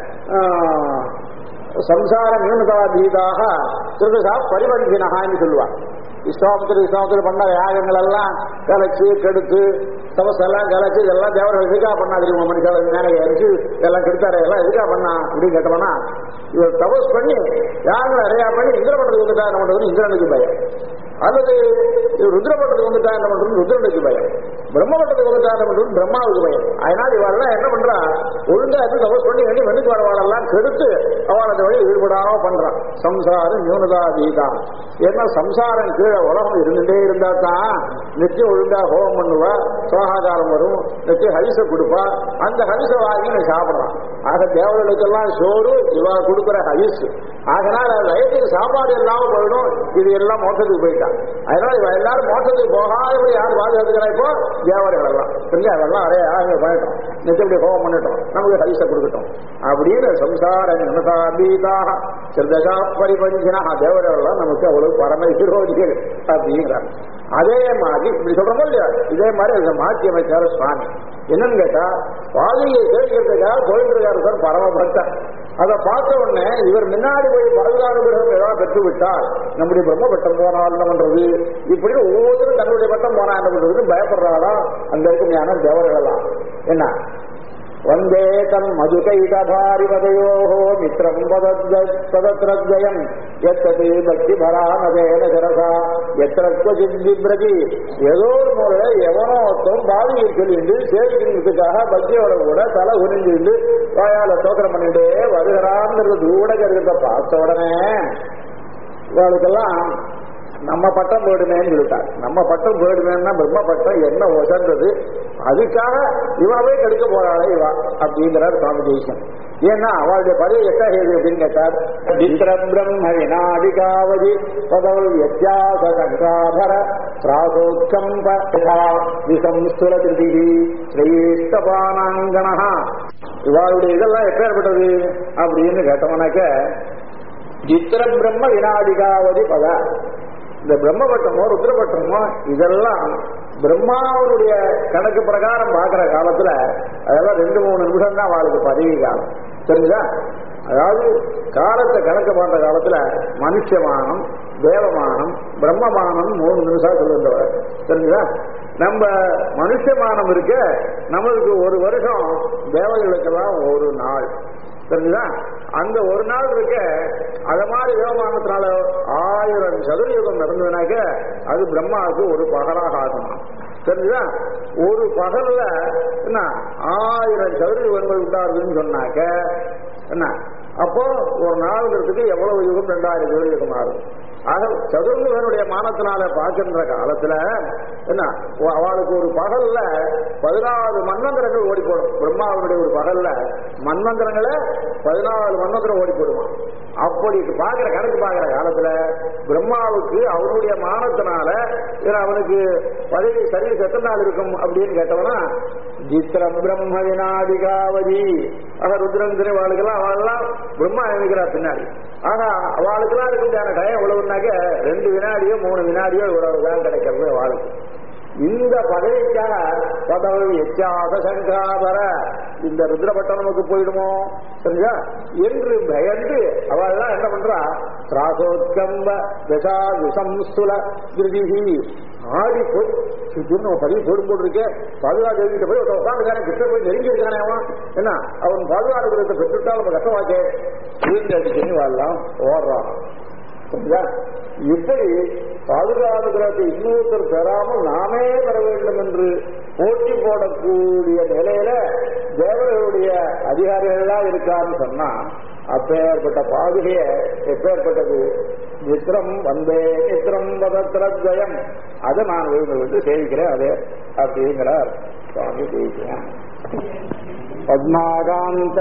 ஆஹ், சம்சார நியூனதாதீதாக திருதசா பரிவர்த்தினகான்னு சொல்லுவா விஸ்வாமத்தில் விஸ்வாமத்தில் பண்ண யாகங்கள் எல்லாம் கலைச்சு கெடுத்து தபசெல்லாம் கலைச்சு இதெல்லாம் தேவர்கள் எதுக்காக பண்ணா தெரியுமா மனுஷால மேலே அடிச்சு இதெல்லாம் கெடுத்தாரு எல்லாம் எதுக்காக பண்ணா அப்படின்னு கேட்டோம்னா இவர் தபஸ் பண்ணி யாகங்களை நிறையா பண்ணி இந்திரபட்டத்துக்கு வந்துட்டா என்ன பண்றது இந்திரனுக்கு பயம் அல்லது இவர் ருத்ரபட்டத்துக்கு வந்துட்டா என்ன பண்றது ருத்ரனுக்கு பயம் பிரம்மபட்டத்துக்கு வந்துட்டா என்ன பண்றது பிரம்மாவுக்கு பயம் அதனால இவரெல்லாம் என்ன பண்றா ஒழுங்கா இருந்து தபஸ் பண்ணி வேண்டி வெண்ணுக்கு வரவாளெல்லாம் கெடுத்து அவள் அந்த வழி ஈடுபடாம பண்றான் சம்சாரம் நியூனதா தீதா ஏன்னா சம்சாரம் கீழே உலகம் இருந்துட்டே இருந்தா தான் நித்தியம் ஒழுங்கா ஹோமம் பண்ணுவா சோகாகாரம் வரும் நித்தியம் ஹரிச கொடுப்பா அந்த ஹரிச வாங்கி நீ சாப்பிடலாம் ஆக தேவர்களுக்கெல்லாம் சோறு இவா கொடுக்குற ஹரிஸ் அதனால வயதுக்கு சாப்பாடு இல்லாம போயிடும் இது எல்லாம் மோட்டத்துக்கு போயிட்டான் அதனால இவ எல்லாரும் மோட்டத்துக்கு போகாதபடி யார் பாதுகாத்துக்கிறா இப்போ தேவர்கள் எல்லாம் சரியா அதெல்லாம் அடைய ஆக பண்ணிட்டோம் நித்தியப்படி ஹோமம் பண்ணிட்டோம் நமக்கு ஹரிச கொடுக்கட்டும் அப்படின்னு சம்சார நிமதாபீதாக சிறுதசா பரிபஞ்சினா தேவர்கள் எல்லாம் நமக்கு அவ்வளவு பரம விரோதிகள் அப்படிங்கிறாங்க அதே மாதிரி இப்படி சொல்றோமோ இல்லையா இதே மாதிரி அதை மாற்றி அமைச்சாரு சுவாமி என்னன்னு கேட்டா பாதையை சேர்க்கிறதுக்காக கோவிந்தருக்காரு சார் பரம பக்தன் அதை பார்த்த உடனே இவர் முன்னாடி போய் பரதானுகிரகம் ஏதாவது பெற்று விட்டால் நம்முடைய பிரம்ம பட்டம் போனால் என்ன பண்றது இப்படி ஒவ்வொருத்தரும் தன்னுடைய பட்டம் போனா என்ன பண்றதுன்னு பயப்படுறாளா அந்த இருக்குமையான தேவர்களெல்லாம் என்ன வந்தே தன் மதுகைடபாரிபதையோ மித்திரம் பதத்ரத்வயம் எத்தது பக்தி பராமதேன சரசா எத்திர சித்திபிரதி ஏதோ ஒரு முறை எவனோ ஒருத்தன் பாதியை சொல்லிட்டு சேவிக்கிறதுக்காக பக்தியோட கூட தலை உறிஞ்சிட்டு வாயால தோத்திரம் பண்ணிட்டே வருகிறான்ங்கிறது தூட கருத்தை பார்த்த உடனே இவளுக்கெல்லாம் நம்ம பட்டம் போயிடுமேன்னு சொல்லிட்டார் நம்ம பட்டம் போயிடுமேன்னா பிரம்ம பட்டம் என்ன உசந்தது அதுக்காக இவாவே கெடுக்க போறாளே இவா அப்படிங்கிறார் சுவாமி ஜெய்சன் ஏன்னா அவளுடைய பதவி எத்தகையது அப்படின்னு கேட்டார் விக்ரம் பிரம்ம வினாடிகாவதி பதவல் வித்தியாச சங்காதர பிராசோத்கம்ப விசம்ஸ்துல திருதி ஸ்ரீஷ்டபானாங்கனா இவாளுடைய இதெல்லாம் எப்பேற்பட்டது அப்படின்னு கேட்டோம்னாக்க சித்திர பிரம்ம வினாடிகாவதி பத இந்த பிரம்மபட்டமோ ருத்ரபட்டமோ இதெல்லாம் பிரம்மாவனுடைய கணக்கு பிரகாரம் பார்க்கிற காலத்துல அதெல்லாம் ரெண்டு மூணு நிமிஷம் தான் அவளுக்கு பதவி காலம் தெரிஞ்சுதா அதாவது காலத்தை கணக்கு பார்த்த காலத்துல மனுஷமானம் தேவமானம் பிரம்மமானம் மூணு நிமிஷம் சொல்லுன்றவர் தெரிஞ்சுதா நம்ம மனுஷமானம் இருக்க நம்மளுக்கு ஒரு வருஷம் தேவர்களுக்கெல்லாம் ஒரு நாள் தெரிஞ்சுதா அந்த ஒரு நாள் இருக்க அத மாதிரி தேவமானத்தினால ஆயிரம் சதுரயுகம் நடந்ததுனாக்க அது பிரம்மாவுக்கு ஒரு பகலாக ஆகுமா தெரிஞ்சுதா ஒரு பகல்ல என்ன ஆயிரம் சதுரயுகங்கள் உண்டாருதுன்னு சொன்னாக்க என்ன அப்போ ஒரு நாளுங்கிறதுக்கு எவ்வளவு யுகம் ரெண்டாயிரம் சதுரயுகம் ஆகும் ஆக சதுர்முகனுடைய மானத்தினால பார்க்கின்ற காலத்துல என்ன அவளுக்கு ஒரு பகல்ல பதினாலு மன்வந்திரங்கள் ஓடி போடும் பிரம்மாவுடைய ஒரு பகல்ல மன்வந்திரங்களை பதினாலு மன்வந்திரம் ஓடி போடுமா அப்படி பாக்குற கணக்கு பாக்குற காலத்துல பிரம்மாவுக்கு அவனுடைய மானத்தினால இது அவனுக்கு பதவி சர்வீஸ் எத்தனை நாள் இருக்கும் அப்படின்னு கேட்டவனா சித்திர பிரம்ம வினாடிகாவதி ஆக ருத்ரந்திர வாழ்க்கெல்லாம் அவளெல்லாம் பிரம்மா நினைக்கிறா பின்னாடி ஆனா அவளுக்கெல்லாம் இருக்கிற டைம் எவ்வளவுனாக்க ரெண்டு வினாடியோ மூணு வினாடியோ இவ்வளவுதான் கிடைக்கிறது அவளுக்கு இந்த பதவிக்காக பதவி எச்சாத சங்காபர இந்த ருத்ரபட்டம் நமக்கு போயிடுமோ சரியா என்று பயந்து அவள்லாம் என்ன பண்றா திராசோத்கம்ப தசா விசம்சுல திருதிகி ஆடி போய் திடீர்னு அவன் பதவி போடும் போட்டிருக்கே பாதுகாப்பு எழுதிட்டு போய் ஒருத்தன் உட்காந்துக்காரன் கிட்ட போய் நெருங்கி இருக்கானே அவன் என்ன அவன் பாதுகாப்பு பெற்றுட்டால் நம்ம கஷ்டமாச்சே வீட்டு அடிச்சுன்னு வாழலாம் ஓடுறான் சரிங்களா? இப்படி பாதுகாப்புகிறதை இன்னொருத்தர் பெறாமல் நாமே பெற வேண்டும் என்று போட்டி போடக்கூடிய நிலையில தேவர்களுடைய அதிகாரிகள்லாம் இருக்கான்னு சொன்னா அப்பேற்பட்ட பாதுகைய எப்பேற்பட்டது மித்திரம் வந்தே மித்திரம் பதத்திரத்வயம் அதை நான் விழுந்து விட்டு சேவிக்கிறேன் அதே அப்படிங்கிறார் சுவாமி ஜெயிக்கிறேன் பத்மாகாந்த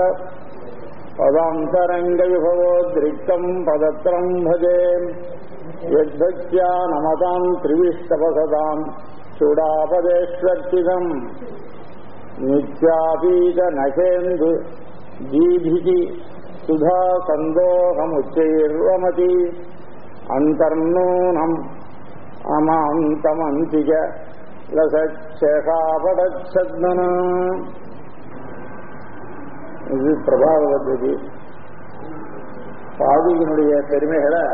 பதாந்தரங்கவிபவோத்ரிக்தம் பதத்திரம் பஜே யத்பக்தியா நமதாம் திரிவிஷ்டபசதாம் சூடாபதேஸ்வர்த்திதம் நித்யாபீத நகேந்து ஜீபிகி சுதா சந்தோகமுச்சைர்வமதி அந்தர்நூனம் அமாந்தமந்திக லசேஷாபடச்சத்மனா இது பிரபாவ பద్ధதி பாதியினுடைய பெருமைகளை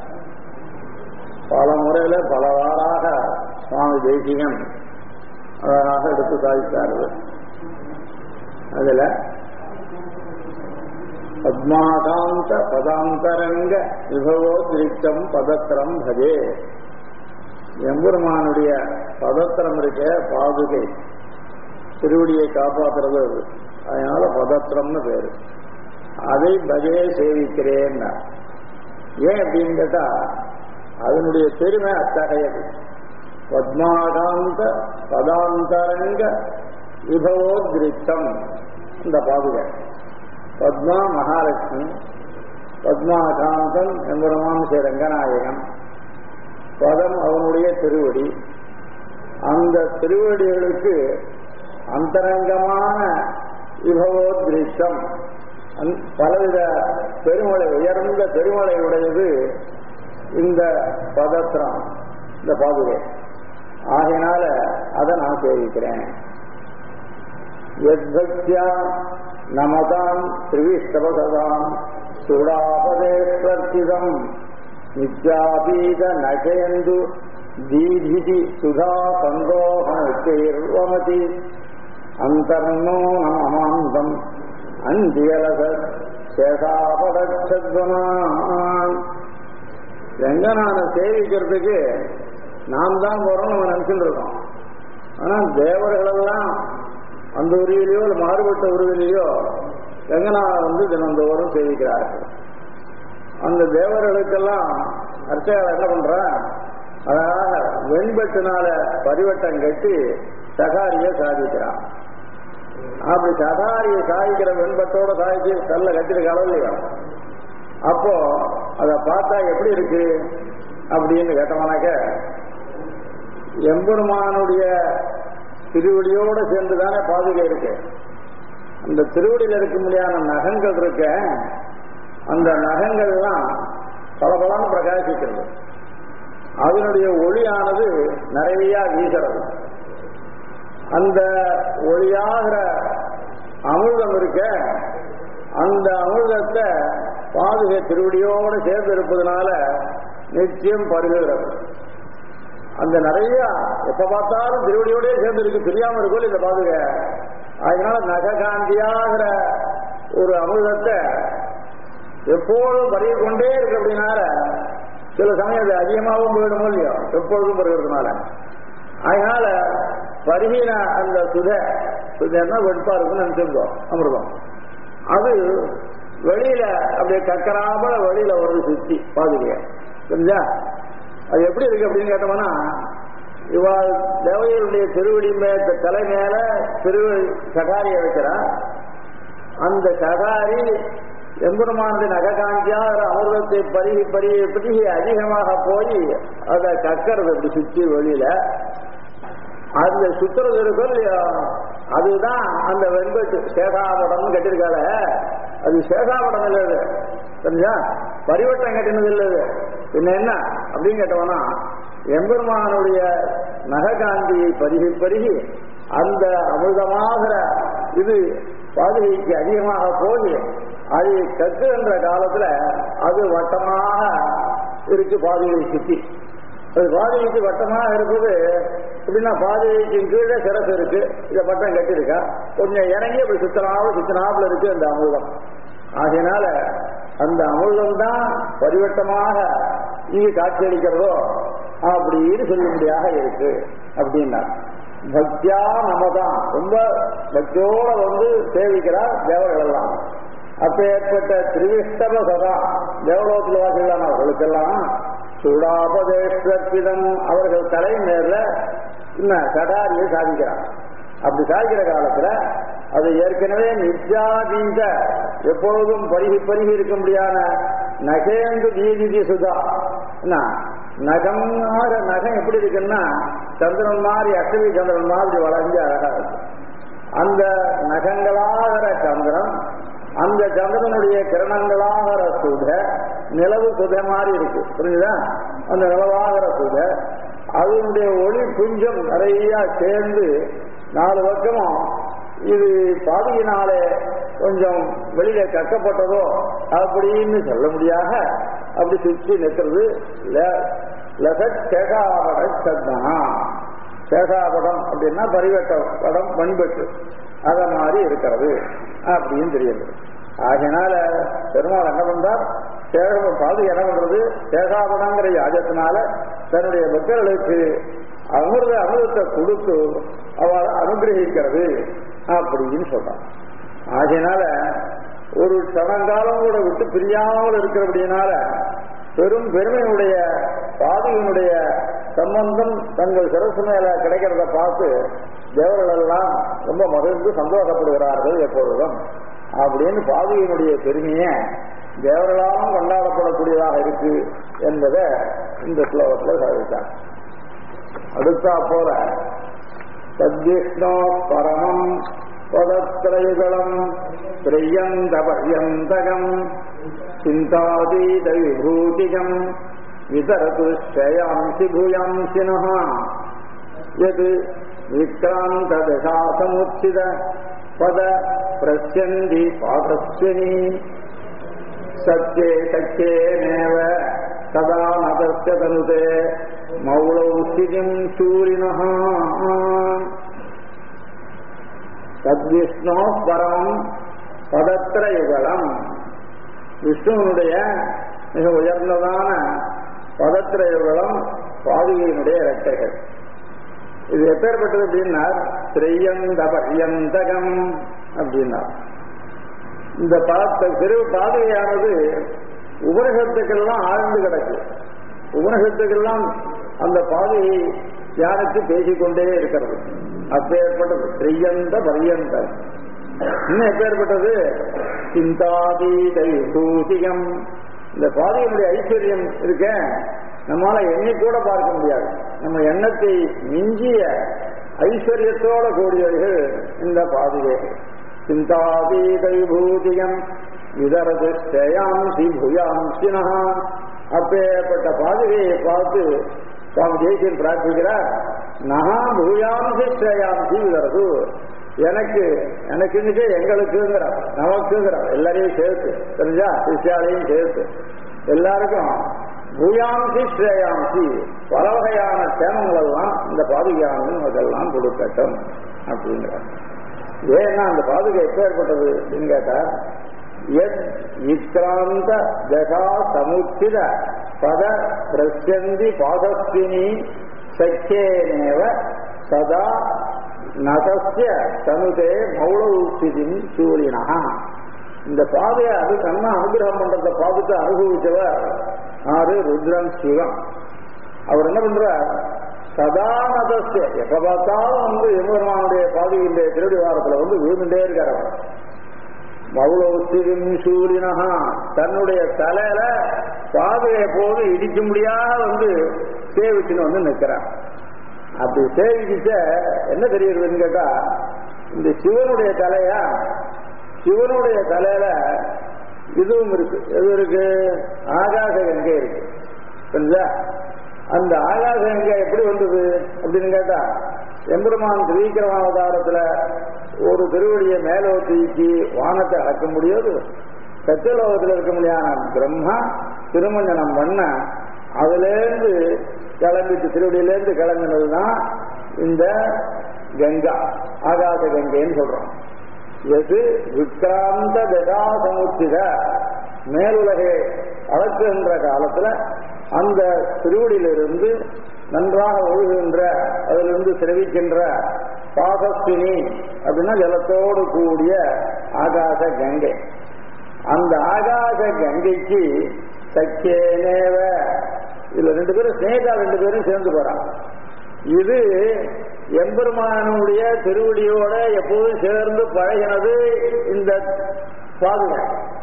பல முறையில பலவாறாக சுவாமி தேசிகன் அழகாக எடுத்து சாதித்தார்கள் அதுல பத்மாகாந்த பதாந்தரங்க விபவோ திருத்தம் பதத்திரம் பஜே எம்பெருமானுடைய பதத்திரம் இருக்க பாதுகை திருவடியை காப்பாற்றுறது அது அதனால பதத்திரம்னு பேரு அதை பஜே சேவிக்கிறேன் ஏன் அப்படின்னு கேட்டா அதனுடைய பெருமை அத்தகையது பத்மாகாந்த பதாந்தரங்க விபவோத்ரித்தம் இந்த பாதுகை பத்மா மகாலட்சுமி பத்மாகாந்தன் எம்பெருமான் ஸ்ரீ ரங்கநாயகன் பதம் அவனுடைய திருவடி அந்த திருவடிகளுக்கு அந்தரங்கமான விபவோத்ரித்தம் பலவித பெருமலை உயர்ந்த பெருமலை உடையது இந்த பதத்திரம் இந்த பாதுகை ஆகையினால அதை நான் சேவிக்கிறேன் எத்பக்தியா நமதாம் திரிவிஷ்டபதாம் சுடாபதேஸ்வர்த்திதம் நித்யாபீத நகயந்து தீதிதி சுதா சந்தோகமதி அந்தர்னோ நமமாந்தம் அந்தியலக சேஷாபடச்சத்வனான் ரங்கநாத சேவிக்கிறதுக்கு நாம் தான் போறோம் நம்ம நினைச்சுட்டு இருக்கோம் ஆனா தேவர்களெல்லாம் அந்த உருவிலையோ இல்லை மாறுபட்ட உருவிலையோ ரங்கநாதர் வந்து தினந்தோறும் சேவிக்கிறார்கள் அந்த தேவர்களுக்கெல்லாம் அர்ச்சகர் என்ன பண்ற அழகாக வெண்பட்டினால பரிவட்டம் கட்டி சகாரிய சாதிக்கிறான் அப்படி சகாரிய சாதிக்கிற வெண்பட்டோட சாதிச்சு கல்ல கட்டிருக்காளோ இல்லையா அப்போ அதை பார்த்தா எப்படி இருக்கு அப்படின்னு கேட்டவனாக்க எம்பெருமானுடைய திருவடியோடு சேர்ந்துதானே பாதுகை இருக்கு அந்த திருவடியில் இருக்க முடியாத நகங்கள் இருக்க அந்த நகங்கள்லாம் பலபலன்னு பிரகாசிக்கிறது அதனுடைய ஒளியானது நிறைய வீசுறது அந்த ஒளியாகிற அமிர்தம் இருக்க அந்த அமிர்தத்தை பாதுகை திருவடியோடு சேர்ந்து இருப்பதனால நிச்சயம் பருகுகிறது அந்த நிறைய எப்ப பார்த்தாலும் திருவடியோடய சேர்ந்து இருக்கு தெரியாம இருக்கும் இந்த பாதுகை அதனால நககாந்தியாகிற ஒரு அமிர்தத்தை எப்போதும் பருகி கொண்டே இருக்கு அப்படின்னால சில சமயம் அது அதிகமாகவும் போயிடும் இல்லையோ எப்பொழுதும் பருகிறதுனால அதனால பருகின அந்த சுதை சுதைன்னா வெட்பா இருக்குன்னு நினைச்சிருந்தோம் அமிர்தம் அது வெளியில அப்படியே கக்கராமல வெளியில வருது சுத்தி பாதுகைய புரிஞ்சா அது எப்படி இருக்கு அப்படின்னு கேட்டோம்னா இவா தேவையுடைய திருவடி மே தலை மேல திரு சகாரியை வைக்கிறான் அந்த சகாரி எம்பெருமானது நககாந்தியா அமிர்தத்தை பருகி பருகி பருகி அதிகமாக போய் அதை கக்கிறது அப்படி சுற்றி வெளியில அந்த சுத்துறது இருக்கும் இல்லையா அதுதான் அந்த வெண்பட்டு சேகாபடம் கட்டிருக்கால அது சேகாபடம் இல்லை அது தெரிஞ்சா பரிவட்டம் கட்டினது இல்லை அது பின்ன என்ன அப்படின்னு கேட்டவனா எம்பெருமானுடைய நககாந்தியை பருகி பருகி அந்த அமிர்தமாகிற இது பாதுகைக்கு அதிகமாக போய் அது கத்துகின்ற காலத்துல அது வட்டமாக இருக்கு பாதுகை சுத்தி அது பாதுகைக்கு வட்டமாக இருக்குது எப்படின்னா பாதுகைக்கு கீழே சிறப்பு இருக்கு இதை பட்டம் கட்டியிருக்கா கொஞ்சம் இறங்கி அப்படி சுத்தனாவில் சுத்தனாவில் இருக்கு அந்த அமிர்தம் ஆகையினால அந்த அமிர்தம் தான் பரிவட்டமாக இங்கு காட்சியளிக்கிறதோ அப்படின்னு சொல்லும்படியாக இருக்கு அப்படின்னா பக்தியா நமதான் ரொம்ப பக்தியோட வந்து சேவிக்கிறார் தேவர்கள் எல்லாம் அப்ப ஏற்பட்ட திருவிஷ்டப சதா தேவலோகத்தில் வாசிகளான அவர்களுக்கெல்லாம் சூடாபதேஸ்வர்பிதம் அவர்கள் தலை மேல இன்னும் சடாரியை சாதிக்கிறார் அப்படி சாதிக்கிற காலத்துல அது ஏற்கனவே நித்யாதீத எப்பொழுதும் பருகி பருகி இருக்க முடியாத நகேந்து தீதிதி சுதா என்ன நகம் நகம் எப்படி இருக்குன்னா சந்திரன் மாதிரி அஷ்டமி சந்திரன் மாதிரி வளைஞ்சு அழகா இருக்கு அந்த நகங்களாகிற சந்திரன் அந்த சந்திரனுடைய கிரணங்களாகிற சுத நிலவு சுத மாதிரி இருக்கு புரிஞ்சுதா அந்த நிலவாகிற சுத அதனுடைய ஒளி புஞ்சம் நிறைய சேர்ந்து நாலு பக்கமும் இது பாதியினாலே கொஞ்சம் வெளியில கட்டப்பட்டதோ அப்படின்னு சொல்ல முடியாத அப்படி சுற்றி நிற்கிறது லசத் சேகாவட சத்னா சேகாபடம் அப்படின்னா பரிவட்ட படம் மண்பெட்டு அத மாதிரி இருக்கிறது அப்படின்னு தெரியுது ஆகையினால பெருமாள் என்ன பண்றார் சேக பாது என்ன பண்றது சேகாபடங்கிற யாஜத்தினால தன்னுடைய பக்தர்களுக்கு அமிர்த அமிர்தத்தை கொடுத்து அவளை அனுகிரகிக்கிறது அப்படின்னு சொல்றான் ஆகையினால ஒரு சனங்காலம் கூட விட்டு பிரியாமல் இருக்கிறபடினால பெரும் பெருமையுடைய பாதியினுடைய சம்பந்தம் தங்கள் சிறசு மேல கிடைக்கிறத பார்த்து தேவர்கள் எல்லாம் ரொம்ப மகிழ்ந்து சந்தோஷப்படுகிறார்கள் எப்பொழுதும் அப்படின்னு பாதியினுடைய பெருமையை தேவர்களாலும் கொண்டாடப்படக்கூடியதாக இருக்கு என்பதை இந்த ஸ்லோகத்தில் சாதித்தார் அடுத்தா போல சத்விஷ்ணோ பரமம் பதத்திரயுகலம் திரையந்த பர்யந்தகம் சிந்தாதீத விபூதிகம் விதரது ஸ்ரயாம்சி பூயாம்சினः यद् विक्रान्तदशासमुत्थित पद प्रस्यन्ति पादस्विनी सत्ये सख्येनेव सदा नतस्य तनुते मौलौ स्थितिम् शूरिणः தத்விஷ்ணோ பரம் பதத்திர யுகலம் விஷ்ணுவனுடைய மிக உயர்ந்ததான பதத்திர யுகலம் பாதுகையினுடைய இரட்டைகள் இது எப்பேற்பட்டது அப்படின்னா திரையந்த பரியந்தகம் அப்படின்னா இந்த பார்த்த சிறு பாதுகையானது உபனிஷத்துக்கெல்லாம் ஆழ்ந்து கிடக்கு உபனிஷத்துக்கெல்லாம் அந்த பாதையை தியானித்து பேசிக்கொண்டே இருக்கிறது அப்பேற்பட்டது திரையந்த பரியந்தம் இன்னும் எப்பேற்பட்டது சிந்தாதீத விபூதிகம் இந்த பாதையினுடைய ஐஸ்வர்யம் இருக்க நம்மால எண்ணி கூட பார்க்க முடியாது நம்ம எண்ணத்தை மிஞ்சிய ஐஸ்வர்யத்தோட கூடியவர்கள் இந்த பாதுகைகள் சிந்தாதீத விபூதிகம் இதரது ஸ்ரேயாம்சி புயாம்சினா அப்பேற்பட்ட பாதுகையை பார்த்து சுவாமி தேசியன் பிரார்த்திக்கிறார் நகா பூயாம்சி ஸ்ரேயாம்சி இதரது எனக்கு எனக்கு எங்களுக்குங்கிறார் நமக்குங்கிறார் எல்லாரையும் சேர்த்து தெரிஞ்சா சிஷியாலையும் சேர்த்து எல்லாருக்கும் பூயாம்சி ஸ்ரேயாம்சி பல வகையான சேமங்கள் எல்லாம் இந்த பாதுகையானது அதெல்லாம் கொடுக்கட்டும் அப்படிங்கிறார் ஏன்னா அந்த பாதுகை எப்பேற்பட்டது அப்படின்னு கேட்டார் எத் விக்ராந்த தசா சமுச்சித பத பிரசந்தி பாதஸ்வினி சக்கியேனேவ சதா நதஸ்ய தனுதே மௌளவுஸ்திதின் சூரியனா இந்த பாதையை அது கண்ணா அனுகிரகம் பண்றத பார்த்துட்டு அனுபவிச்சவர் ஆறு ருத்ரன் சிவன் அவர் என்ன பண்றார் சதா நதஸ்ய எப்ப பார்த்தாலும் வந்து எம்பெருமானுடைய பாதையினுடைய திருடி வாரத்துல வந்து விழுந்துட்டே இருக்கார் அவர் மௌலோஸ்திரின் சூரியனஹா தன்னுடைய தலையில பாதையை போது இடிக்க முடியாத வந்து சேவிச்சுன்னு வந்து நிற்கிறான் அப்படி சேவிக்கிச்ச என்ன தெரியுதுன்னு கேட்டா இந்த சிவனுடைய தலையா சிவனுடைய தலையில இதுவும் இருக்கு எது இருக்கு ஆகாச கங்கை இருக்கு புரிஞ்சா அந்த ஆகாச கங்கை எப்படி வந்தது அப்படின்னு கேட்டா எம்பெருமான் திரிவிக்கிரமாவதாரத்துல ஒரு திருவடியை மேலோட்டிக்கு வானத்தை அளக்க முடியாது சத்தியலோகத்தில் இருக்க முடியாத பிரம்மா திருமஞ்சனம் பண்ண அதுலேருந்து கிளம்பிட்டு திருவடியிலேருந்து கிளம்பினதுதான் இந்த கங்கா ஆகாச கங்கைன்னு சொல்றோம் எது விக்ராந்த தசாசமுத்தித மேலுலகை அளக்குகின்ற காலத்துல அந்த திருவடியிலிருந்து நன்றாக ஒழுகுகின்ற அதிலிருந்து சிரவிக்கின்ற பாசஸ்வினி அப்படின்னா ஜலத்தோடு கூடிய ஆகாச கங்கை அந்த ஆகாச கங்கைக்கு சக்கேனேவ இதுல ரெண்டு பேரும் ஸ்னேகா ரெண்டு பேரும் சேர்ந்து போறான் இது எம்பெருமானுடைய திருவடியோட எப்போதும் சேர்ந்து பழகினது இந்த பாதுகா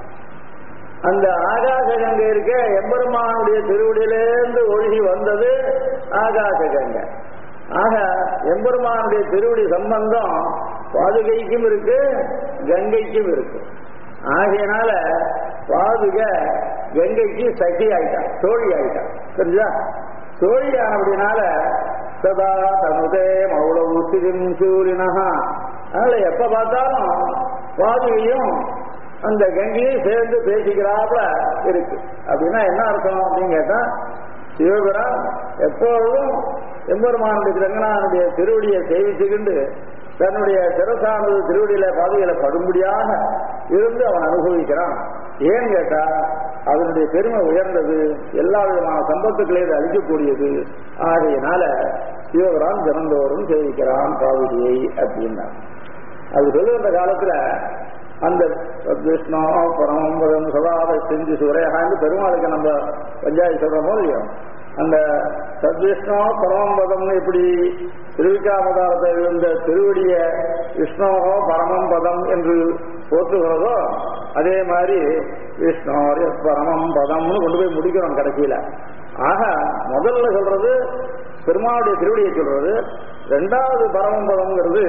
அந்த ஆகாச கங்கை இருக்க எம்பெருமானுடைய திருவடியிலேருந்து ஒழுகி வந்தது ஆகாச கங்கை ஆக எம்பெருமானுடைய திருவடி சம்பந்தம் பாதுகைக்கும் இருக்கு கங்கைக்கும் இருக்கு ஆகையினால பாதுக கங்கைக்கு சகி ஆயிட்டான் தோழி ஆயிட்டான் தெரிஞ்சா தோழியானபடினால சதா தனுதே மௌளவு திரும் சூரினஹா அதனால எப்ப பார்த்தாலும் பாதுகையும் அந்த கங்கையும் சேர்ந்து பேசிக்கிறாப்புல இருக்கு அப்படின்னா என்ன அர்த்தம் அப்படின்னு கேட்டா சிவபிரான் எப்பொழுதும் எம்பெருமானுடைய ரங்கனானுடைய திருவடியை சேவிச்சுக்கிண்டு தன்னுடைய சிரசானது திருவடியில பாதையில படும்படியாக இருந்து அவன் அனுபவிக்கிறான் ஏன் கேட்டா அதனுடைய பெருமை உயர்ந்தது எல்லா விதமான சம்பத்துக்களையும் இது அளிக்கக்கூடியது ஆகையினால சிவபிரான் தினந்தோறும் சேவிக்கிறான் பாதுகையை அப்படின்னா அது சொல்லுகின்ற காலத்துல அந்த விஷ்ணு பரமபதம் சதாத செஞ்சு சுரேகான்னு பெருமாளுக்கு நம்ம பஞ்சாயத்து சொல்றோமோ இல்லையோ அந்த சத்விஷ்ணு பரமபதம்னு எப்படி திருவிக்காவதாரத்தில் இருந்த திருவடிய விஷ்ணோகோ பரமம் பதம் என்று போற்றுகிறதோ அதே மாதிரி விஷ்ணு பரமம் பதம்னு கொண்டு போய் முடிக்கிறோம் கடைசியில ஆக முதல்ல சொல்றது பெருமாளுடைய திருவடியை சொல்றது ரெண்டாவது பரமம் பதம்ங்கிறது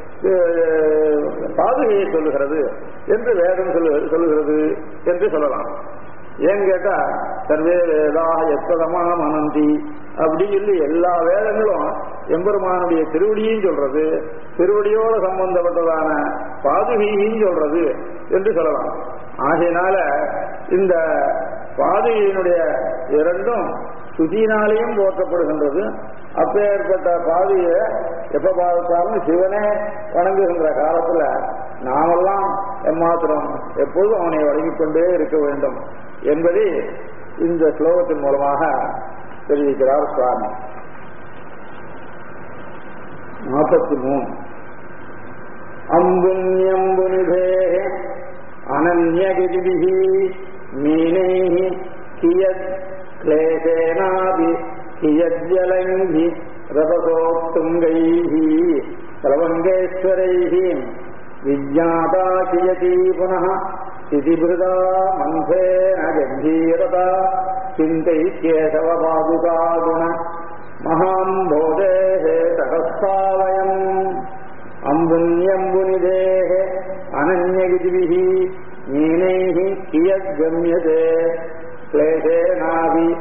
பாதுகையை சொல்லுகிறது என்று வேதம் சொல்லு சொல்லுகிறது என்று சொல்லலாம் ஏன்னு கேட்டா சர்வே வேதாக எப்பதமா மனந்தி அப்படின்னு சொல்லி எல்லா வேதங்களும் எம்பெருமானுடைய திருவடியும் சொல்றது திருவடியோடு சம்பந்தப்பட்டதான பாதுகையும் சொல்றது என்று சொல்லலாம் ஆகையினால இந்த பாதுகையினுடைய இரண்டும் சுதியினாலேயும் போற்றப்படுகின்றது அப்பேற்பட்ட பாதியை எப்ப பார்த்தாலும் சிவனே வணங்குகின்ற காலத்துல நாமெல்லாம் எம்மாத்திரம் எப்பொழுதும் அவனை வணங்கிக் கொண்டே இருக்க வேண்டும் என்பதை இந்த ஸ்லோகத்தின் மூலமாக தெரிவிக்கிறார் சுவாமி நாற்பத்தி மூணு அம்புன்யம்புனிதே அனன்யகிரிபிஹி மீனைஹி கியத் क्लेशेनापि कियज्जलैः रभसोत्तुङ्गैः प्रवङ्गेश्वरैः विज्ञाता कियती पुनः स्थितिभृता मन्थेन गम्भीरता चिन्तैक्येशवपादुकागुण महाम्भोदेः तटस्थावयम् अम्बुन्यम्बुनिदेः अनन्यगिरिभिः मीनैः कियद्गम्यते क्लेशेनापि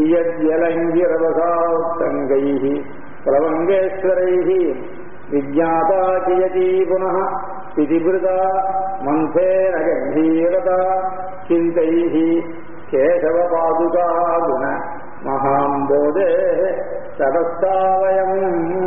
कियज्जलङ्गिरवसाङ्गैः प्लवङ्गेश्वरैः विज्ञाता कियती पुनः स्थितिभृता मन्थेन गम्भीरता चिन्तैः केशवपादुकागुण महाम्बोधेः तटस्थावयम्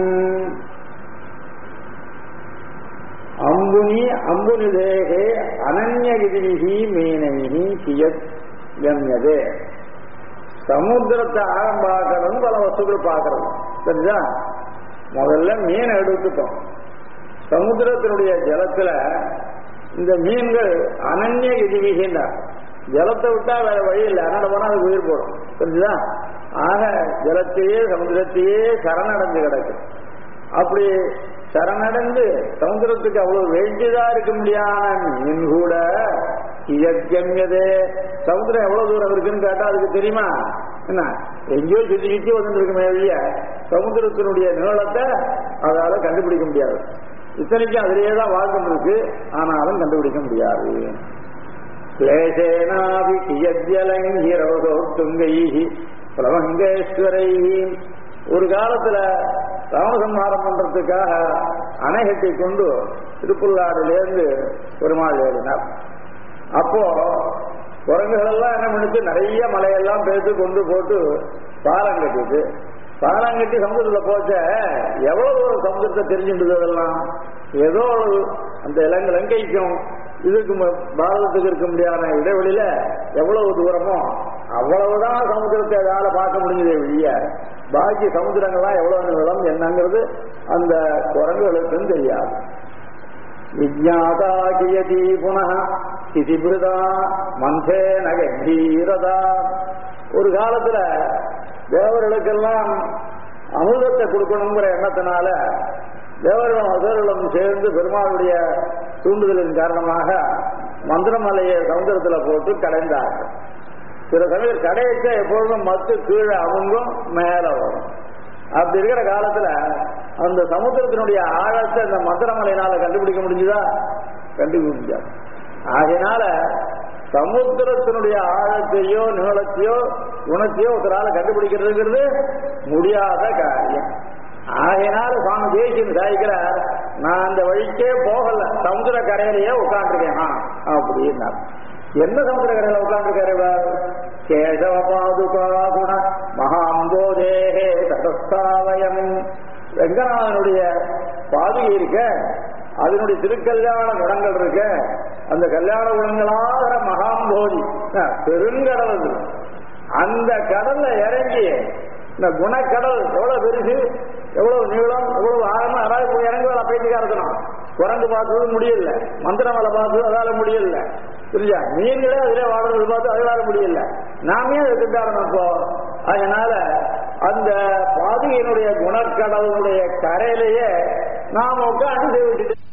அம்புனி அம்புனிதேகே அனன்யகிதிரிகி மீனைகி கியத் கம்யதே சமுத்திரத்தை ஆழம் பார்க்கறது பல வஸ்துக்கள் பார்க்கறது தெரிஞ்சா முதல்ல மீன் எடுத்துட்டோம் சமுத்திரத்தினுடைய ஜலத்துல இந்த மீன்கள் அனன்ய கிதிவிகின்ற ஜலத்தை விட்டா வேற வழி இல்லை அதனால போனா அது உயிர் போடும் தெரிஞ்சுதா ஆக ஜலத்தையே சமுத்திரத்தையே சரணடைஞ்சு கிடக்கு அப்படி சரணடைந்து சமுத்திரத்துக்கு அவ்வளவு வேண்டியதா இருக்க முடியாத மீன் கூட இயக்கமியதே சமுத்திரம் எவ்வளவு தூரம் இருக்குன்னு கேட்டா அதுக்கு தெரியுமா என்ன எங்கேயோ சுத்தி சுத்தி வந்துட்டு இருக்குமே வழிய சமுத்திரத்தினுடைய நீளத்தை அதால கண்டுபிடிக்க முடியாது இத்தனைக்கும் அதிலேயே தான் வாழ்ந்துட்டு இருக்கு ஆனாலும் கண்டுபிடிக்க முடியாது கிளேசேனாபி கியஜலங்கிரவதோ துங்கைஹி பிரபங்கேஸ்வரைஹி ஒரு காலத்துல ராமசம்ஹாரம் பண்றதுக்காக அணை கட்டி கொண்டு திருப்புல்லாடுலேருந்து பெருமாள் ஏறினார் அப்போ குரங்குகள் எல்லாம் என்ன பண்ணுச்சு நிறைய மலையெல்லாம் பேத்து கொண்டு போட்டு பாலம் கட்டிட்டு பாலம் கட்டி சமுதிரத்துல போச்ச எவ்வளவு தூரம் சமுதிரத்தை தெரிஞ்சுட்டு அதெல்லாம் ஏதோ அந்த இலங்கை லங்கைக்கும் இதுக்கு பாரதத்துக்கு இருக்க முடியாத இடைவெளியில எவ்வளவு தூரமோ அவ்வளவுதான் சமுதிரத்தை அதால பார்க்க முடிஞ்சதே வெளிய பாக்கி சமுதிரங்கள்லாம் எவ்வளவு நிலம் என்னங்கிறது அந்த குரங்குகளுக்கும் தெரியாது விஜாதா கியதி புனः ஸ்திதிபிருதா மந்தேன கம்பீரதா ஒரு காலத்துல தேவர்களுக்கெல்லாம் அமுதத்தை கொடுக்கணுங்கிற எண்ணத்தினால தேவர்களும் அசுரர்களும் சேர்ந்து பெருமாளுடைய தூண்டுதலின் காரணமாக மந்திரமலையை சமுதிரத்துல போட்டு கடைந்தார்கள் சில சமயம் கடையச்ச எப்பொழுதும் மத்து கீழே அவங்கும் மேல வரும் அப்படி இருக்கிற காலத்துல அந்த சமுத்திரத்தினுடைய ஆழத்தை அந்த மந்திரமலையினால கண்டுபிடிக்க முடிஞ்சுதா கண்டுபிடிக்க முடியாது ஆகையினால சமுத்திரத்தினுடைய ஆழத்தையோ நீளத்தையோ குணத்தையோ ஒருத்தரால கண்டுபிடிக்கிறதுங்கிறது முடியாத காரியம் ஆகையினால சுவாமி தேசியன் சாய்க்கிறார் நான் அந்த வழிக்கே போகல சமுத்திர கரையிலேயே உட்காந்துருக்கேன் அப்படின்னார் என்ன சமுத்திர கரையில உட்காந்துருக்காரு கேசவ பாதுகா குண மகாம்போதேகே தடஸ்தாவயம் வெங்கநாதனுடைய பாதுகை இருக்க அதனுடைய திருக்கல்யாண குணங்கள் இருக்க அந்த கல்யாண குணங்களாகிற மகாம்போதி பெருங்கடல் அது. அந்த கடல்ல இறங்கி இந்த குணக்கடல் எவ்வளவு பெருசு எவ்வளவு நீளம் எவ்வளவு ஆழமா அதாவது போய் இறங்கி வேலை பைத்தியக்கா இருக்கணும் குரங்கு பார்த்தது முடியல மந்திர வேலை பார்த்தது அதால முடியல புரியா மீன்களே அதிலே வாடுறது பார்த்து அதனால முடியல நாமே அதை திட்டாரணும் இப்போ அதனால அந்த பாதியினுடைய குணக்கடலுடைய கரையிலேயே நாம் உட்காந்து சேவிச்சுட்டு